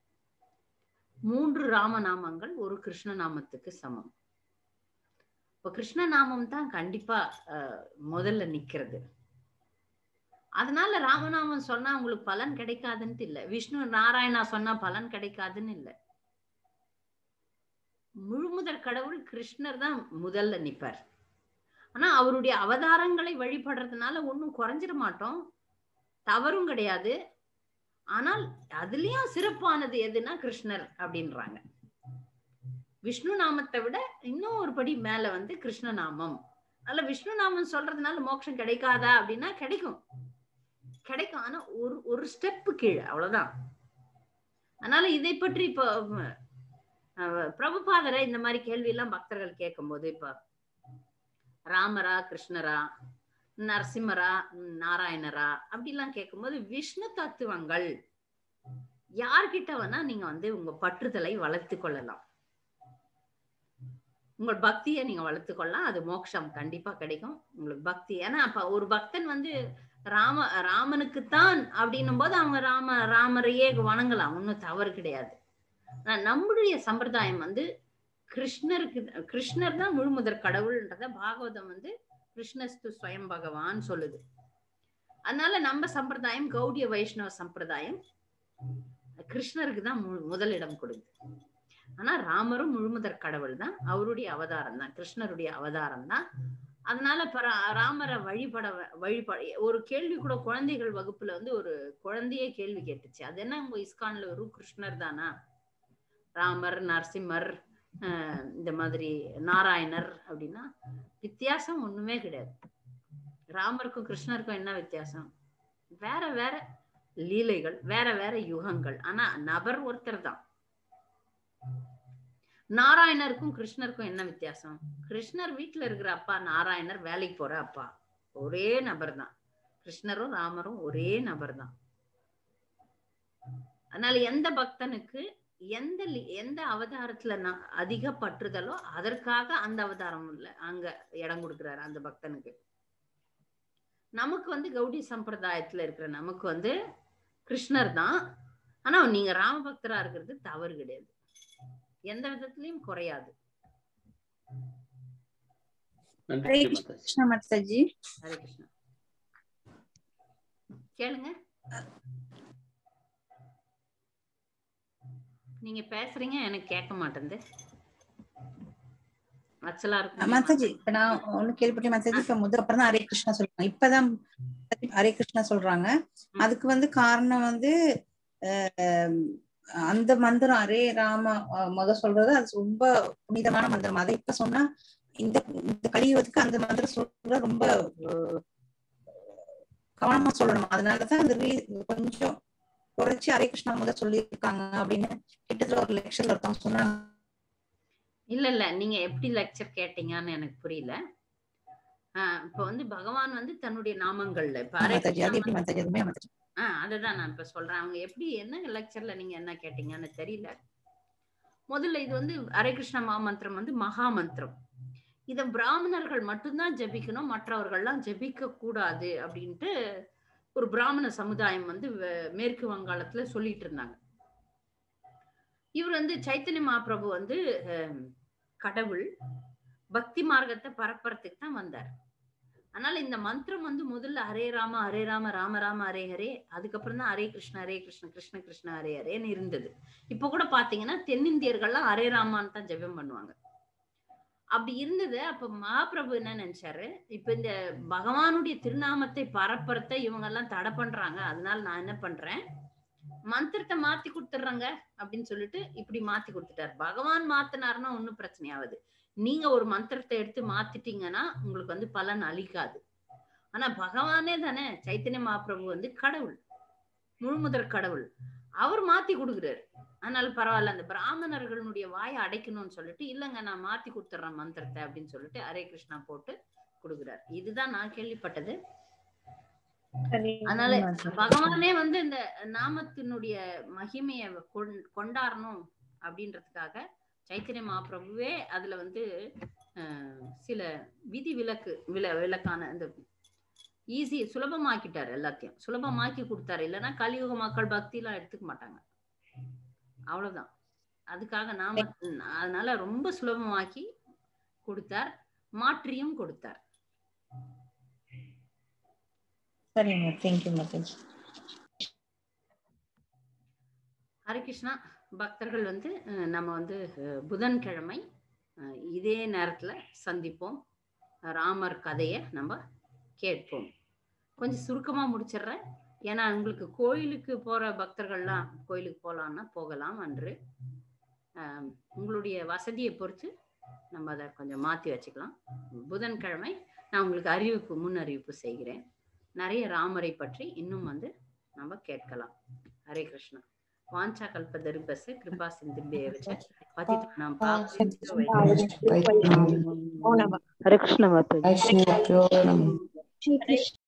Speaker 1: மூன்று ராமநாமங்கள் ஒரு கிருஷ்ண நாமத்துக்கு சமம் இப்போ கிருஷ்ண நாமம் தான் கண்டிப்பா அஹ், முதல்ல நிக்கிறது அதனால ராமநாமம் சொன்னா உங்களுக்கு பலன் கிடைக்காதுன்ட்டு இல்ல விஷ்ணு நாராயணா சொன்னா பலன் கிடைக்காதுன்னு இல்ல முழுமுதற் கடவுள் கிருஷ்ணர் தான் முதல்ல நிப்பார் ஆனா அவருடைய அவதாரங்களை வழிபடுறதுனால ஒண்ணும் குறைஞ்சிட மாட்டோம் தவறும் கிடையாது ஆனால் அதுலயும் சிறப்பானது எதுனா கிருஷ்ணர் அப்படின்றாங்க விஷ்ணு நாமத்தை விட இன்னும் ஒரு படி மேல வந்து கிருஷ்ண நாமம் அதனால விஷ்ணு நாமம் சொல்றதுனால மோட்சம் கிடைக்காதா அப்படின்னா கிடைக்கும் கிடைக்கும் ஆனா ஒரு ஒரு ஸ்டெப் கீழே அவ்வளவுதான் அதனால இதை பற்றி இப்போ உம், அஹ், பிரபுபாதரை இந்த மாதிரி கேள்வி எல்லாம் பக்தர்கள் கேட்கும்போது இப்ப ராமரா கிருஷ்ணரா நரசிம்மரா உம், நாராயணரா அப்படிலாம் கேட்கும்போது விஷ்ணு தத்துவங்கள் யார்கிட்ட வேணா நீங்க வந்து உங்க பற்றுதலை வளர்த்து கொள்ளலாம் உங்கள் பக்தியை நீங்க வளர்த்து கொள்ளலாம் அது மோட்சம் கண்டிப்பா கிடைக்கும் உங்களுக்கு பக்தி ஏன்னா அப்ப ஒரு பக்தன் வந்து ராம ராமனுக்குத்தான் அப்படின்னும் போது அவங்க ராம ராமரையே வணங்கலாம் ஒன்றும் தவறு கிடையாது ஆனா நம்முடைய சம்பிரதாயம் வந்து கிருஷ்ணருக்கு கிருஷ்ணர் தான் முழுமுதற் கடவுள்ன்றத பாகவதம் வந்து கிருஷ்ணஸ்து ஸ்வயம் பகவான் சொல்லுது அதனால நம்ம சம்பிரதாயம் கௌடிய வைஷ்ணவ சம்பிரதாயம் கிருஷ்ணருக்கு தான் மு- முதலிடம் கொடுக்குது ஆனா ராமரும் முழுமுதற் கடவுள் தான் அவருடைய அவதாரம் தான் கிருஷ்ணருடைய அவதாரம் தான் அதனால இப்ப ரா- ராமரை வழிபட வழிபட ஒரு கேள்வி கூட குழந்தைகள் வகுப்புல வந்து ஒரு குழந்தையே கேள்வி கேட்டுச்சு அது என்ன உங்க இஸ்கான்ல வெறும் கிருஷ்ணர் தானா ராமர் நரசிம்மர் ஆஹ் இந்த மாதிரி நாராயணர் அப்படின்னா வித்தியாசம் ஒண்ணுமே கிடையாது ராமருக்கும் கிருஷ்ணருக்கும் என்ன வித்தியாசம் வேற வேற லீலைகள் வேற வேற யுகங்கள் ஆனா நபர் ஒருத்தர் தான் நாராயணருக்கும் கிருஷ்ணருக்கும் என்ன வித்தியாசம் கிருஷ்ணர் வீட்டுல இருக்கிற அப்பா நாராயணர் வேலைக்கு போற அப்பா ஒரே நபர் தான் கிருஷ்ணரும் ராமரும் ஒரே நபர் தான் அதனால எந்த பக்தனுக்கு எந்த லி- எந்த அவதாரத்துல நான் அதிக பற்றுதலோ அதற்காக அந்த அவதாரம் இல்ல அங்க இடம் கொடுக்கிறாரு அந்த பக்தனுக்கு நமக்கு வந்து கௌடி சம்பிரதாயத்துல இருக்கிற நமக்கு வந்து கிருஷ்ணர் தான் ஆனா நீங்க ராம பக்தரா இருக்கிறது தவறு கிடையாது எந்த விதத்திலயும் குறையாது
Speaker 5: நன்றி
Speaker 3: ஹரே
Speaker 5: மாதாஜி
Speaker 3: கிருஷ்ணா மாதாஜி
Speaker 1: ஹரே கிருஷ்ணா கேளுங்க நீங்க பேசுறீங்க எனக்கு கேட்க மாட்டேங்குது வச்சலா இருக்கும்
Speaker 3: மாதாஜி இப்ப நான் ஒண்ணு கேள்விப்பட்டேன் மாதாஜி இப்ப முதல் அப்புறம் தான் ஹரே கிருஷ்ணா சொல்றாங்க இப்பதான் ஹரே கிருஷ்ணா சொல்றாங்க அதுக்கு வந்து காரணம் வந்து அஹ், அந்த மந்திரம் ஹரே ராம அஹ், முத சொல்றது அது ரொம்ப புனிதமான மந்திரம் அதை இப்ப சொன்னா இந்த இந்த கலியுகத்துக்கு அந்த மந்திரம் சொல்றது ரொம்ப அஹ், கவனமா சொல்லணும் அதனாலதான் அந்த ரீ- கொஞ்சம் குறைச்சு ஹரே கிருஷ்ணா முத சொல்லியிருக்காங்க அப்படின்னு கிட்டத்தட்ட ஒரு லெக்சர்ல ஒருத்தவங்க சொன்னாங்க
Speaker 1: இல்ல இல்ல நீங்க எப்படி லெக்சர் கேட்டீங்கன்னு எனக்கு புரியல ஆஹ் இப்ப வந்து பகவான் வந்து தன்னுடைய நாமங்கள்ல இப்ப ஹரே
Speaker 3: மாதாஜி அது
Speaker 1: கிருஷ்ணா
Speaker 3: எப்படி மாதாஜி அதுமே மாதாஜி
Speaker 1: ஆஹ் அததான் நான் இப்ப சொல்றேன் அவங்க எப்படி என்ன லெக்சர்ல நீங்க என்ன கேட்டீங்கன்னு தெரியல முதல்ல இது வந்து ஹரே கிருஷ்ண மாமந்திரம் வந்து மகா மந்திரம் இத பிராமணர்கள் மட்டும்தான் ஜெபிக்கணும் மற்றவர்கள்லாம் ஜெபிக்க கூடாது அப்படின்ட்டு ஒரு பிராமண சமுதாயம் வந்து வே- மேற்கு வங்காளத்துல சொல்லிட்டு இருந்தாங்க இவர் வந்து சைத்தன்ய மகாபிரபு வந்து அஹ், கடவுள் பக்தி மார்க்கத்தை பரப்புறதுக்கு தான் வந்தார் அதனால இந்த மந்திரம் வந்து முதல்ல ஹரே ராம ஹரே ராம ராம ராம ஹரே ஹரே அதுக்கப்புறம் தான் ஹரே கிருஷ்ண ஹரே கிருஷ்ண கிருஷ்ண கிருஷ்ண ஹரே ஹரேன்னு இருந்தது இப்ப கூட பாத்தீங்கன்னா தென்னிந்தியர்கள்லாம் ஹரே ராமான்னு தான் ஜெபம் பண்ணுவாங்க அப்படி இருந்தது அப்ப மகாபிரபு என்ன நினைச்சாரு இப்ப இந்த பகவானுடைய திருநாமத்தை பரப்புறத இவங்க எல்லாம் தடை பண்றாங்க அதனால நான் என்ன பண்றேன் மந்திரத்தை மாத்தி கொடுத்துட்றாங்க அப்படின்னு சொல்லிட்டு இப்படி மாத்தி கொடுத்துட்டாரு பகவான் மாத்தினாருன்னா ஒண்ணும் பிரச்சனை ஆகுது நீங்க ஒரு மந்திரத்தை எடுத்து மாத்திட்டீங்கன்னா உங்களுக்கு வந்து பலன் அளிக்காது ஆனா பகவானே தானே சைத்தன்ய மகாபிரபு வந்து கடவுள் முழுமுதற் கடவுள் அவர் மாத்தி கொடுக்குறாரு அதனால பரவாயில்ல அந்த பிராமணர்களுடைய வாயை அடைக்கணும்னு சொல்லிட்டு இல்லைங்க நான் மாத்தி கொடுத்துட்றேன் மந்திரத்தை அப்படின்னு சொல்லிட்டு ஹரே கிருஷ்ணா போட்டு கொடுக்குறாரு இதுதான் நான் கேள்விப்பட்டது அதனால பகவானே வந்து இந்த நாமத்தினுடைய மகிமையை கொண்- கொண்டாடணும் அப்படின்றதுக்காக சைத்தன்ய மகாபிரபுவே அதுல வந்து அஹ், சில விதி விலக்கு வில விலக்கான இந்த ஈஸி சுலபமாக்கிட்டாரு எல்லாத்தையும் சுலபமாக்கி கொடுத்தாரு இல்லைன்னா கலியுக மக்கள் பக்திலாம் எடுத்துக்க மாட்டாங்க அவ்வளவுதான் அதுக்காக நாம அதனால ரொம்ப சுலபமாக்கி கொடுத்தார் மாற்றியும் கொடுத்தார்
Speaker 3: சரிங்க தேங்க்யூ மாதாஜி
Speaker 1: ஹரே கிருஷ்ணா பக்தர்கள் வந்து அஹ், நம்ம வந்து அஹ், புதன்கிழமை அஹ், இதே நேரத்துல சந்திப்போம் ராமர் கதையை நம்ம கேட்போம் கொஞ்சம் சுருக்கமா முடிச்சிடுறேன் ஏன்னா உங்களுக்கு கோயிலுக்கு போற பக்தர்கள்லாம் கோயிலுக்கு போகலான்னா போகலாம் அன்று அஹ், உங்களுடைய வசதியை பொறுத்து நம்ம அதை கொஞ்சம் மாத்தி வச்சுக்கலாம் புதன்கிழமை நான் உங்களுக்கு அறிவிப்பு முன் அறிவிப்பு செய்கிறேன் நிறைய ராமரை பற்றி இன்னும் வந்து நம்ம கேட்கலாம் ஹரே கிருஷ்ணா வாஞ்சா கல்பதருபச கிருபா சிந்துபேவச்ச பதிதானாம் பாவனேபியோ வைஷ்ணவேபியோ
Speaker 6: ஹரே கிருஷ்ண மாதாஜி
Speaker 7: வைஷ்ணவேபியோ நமः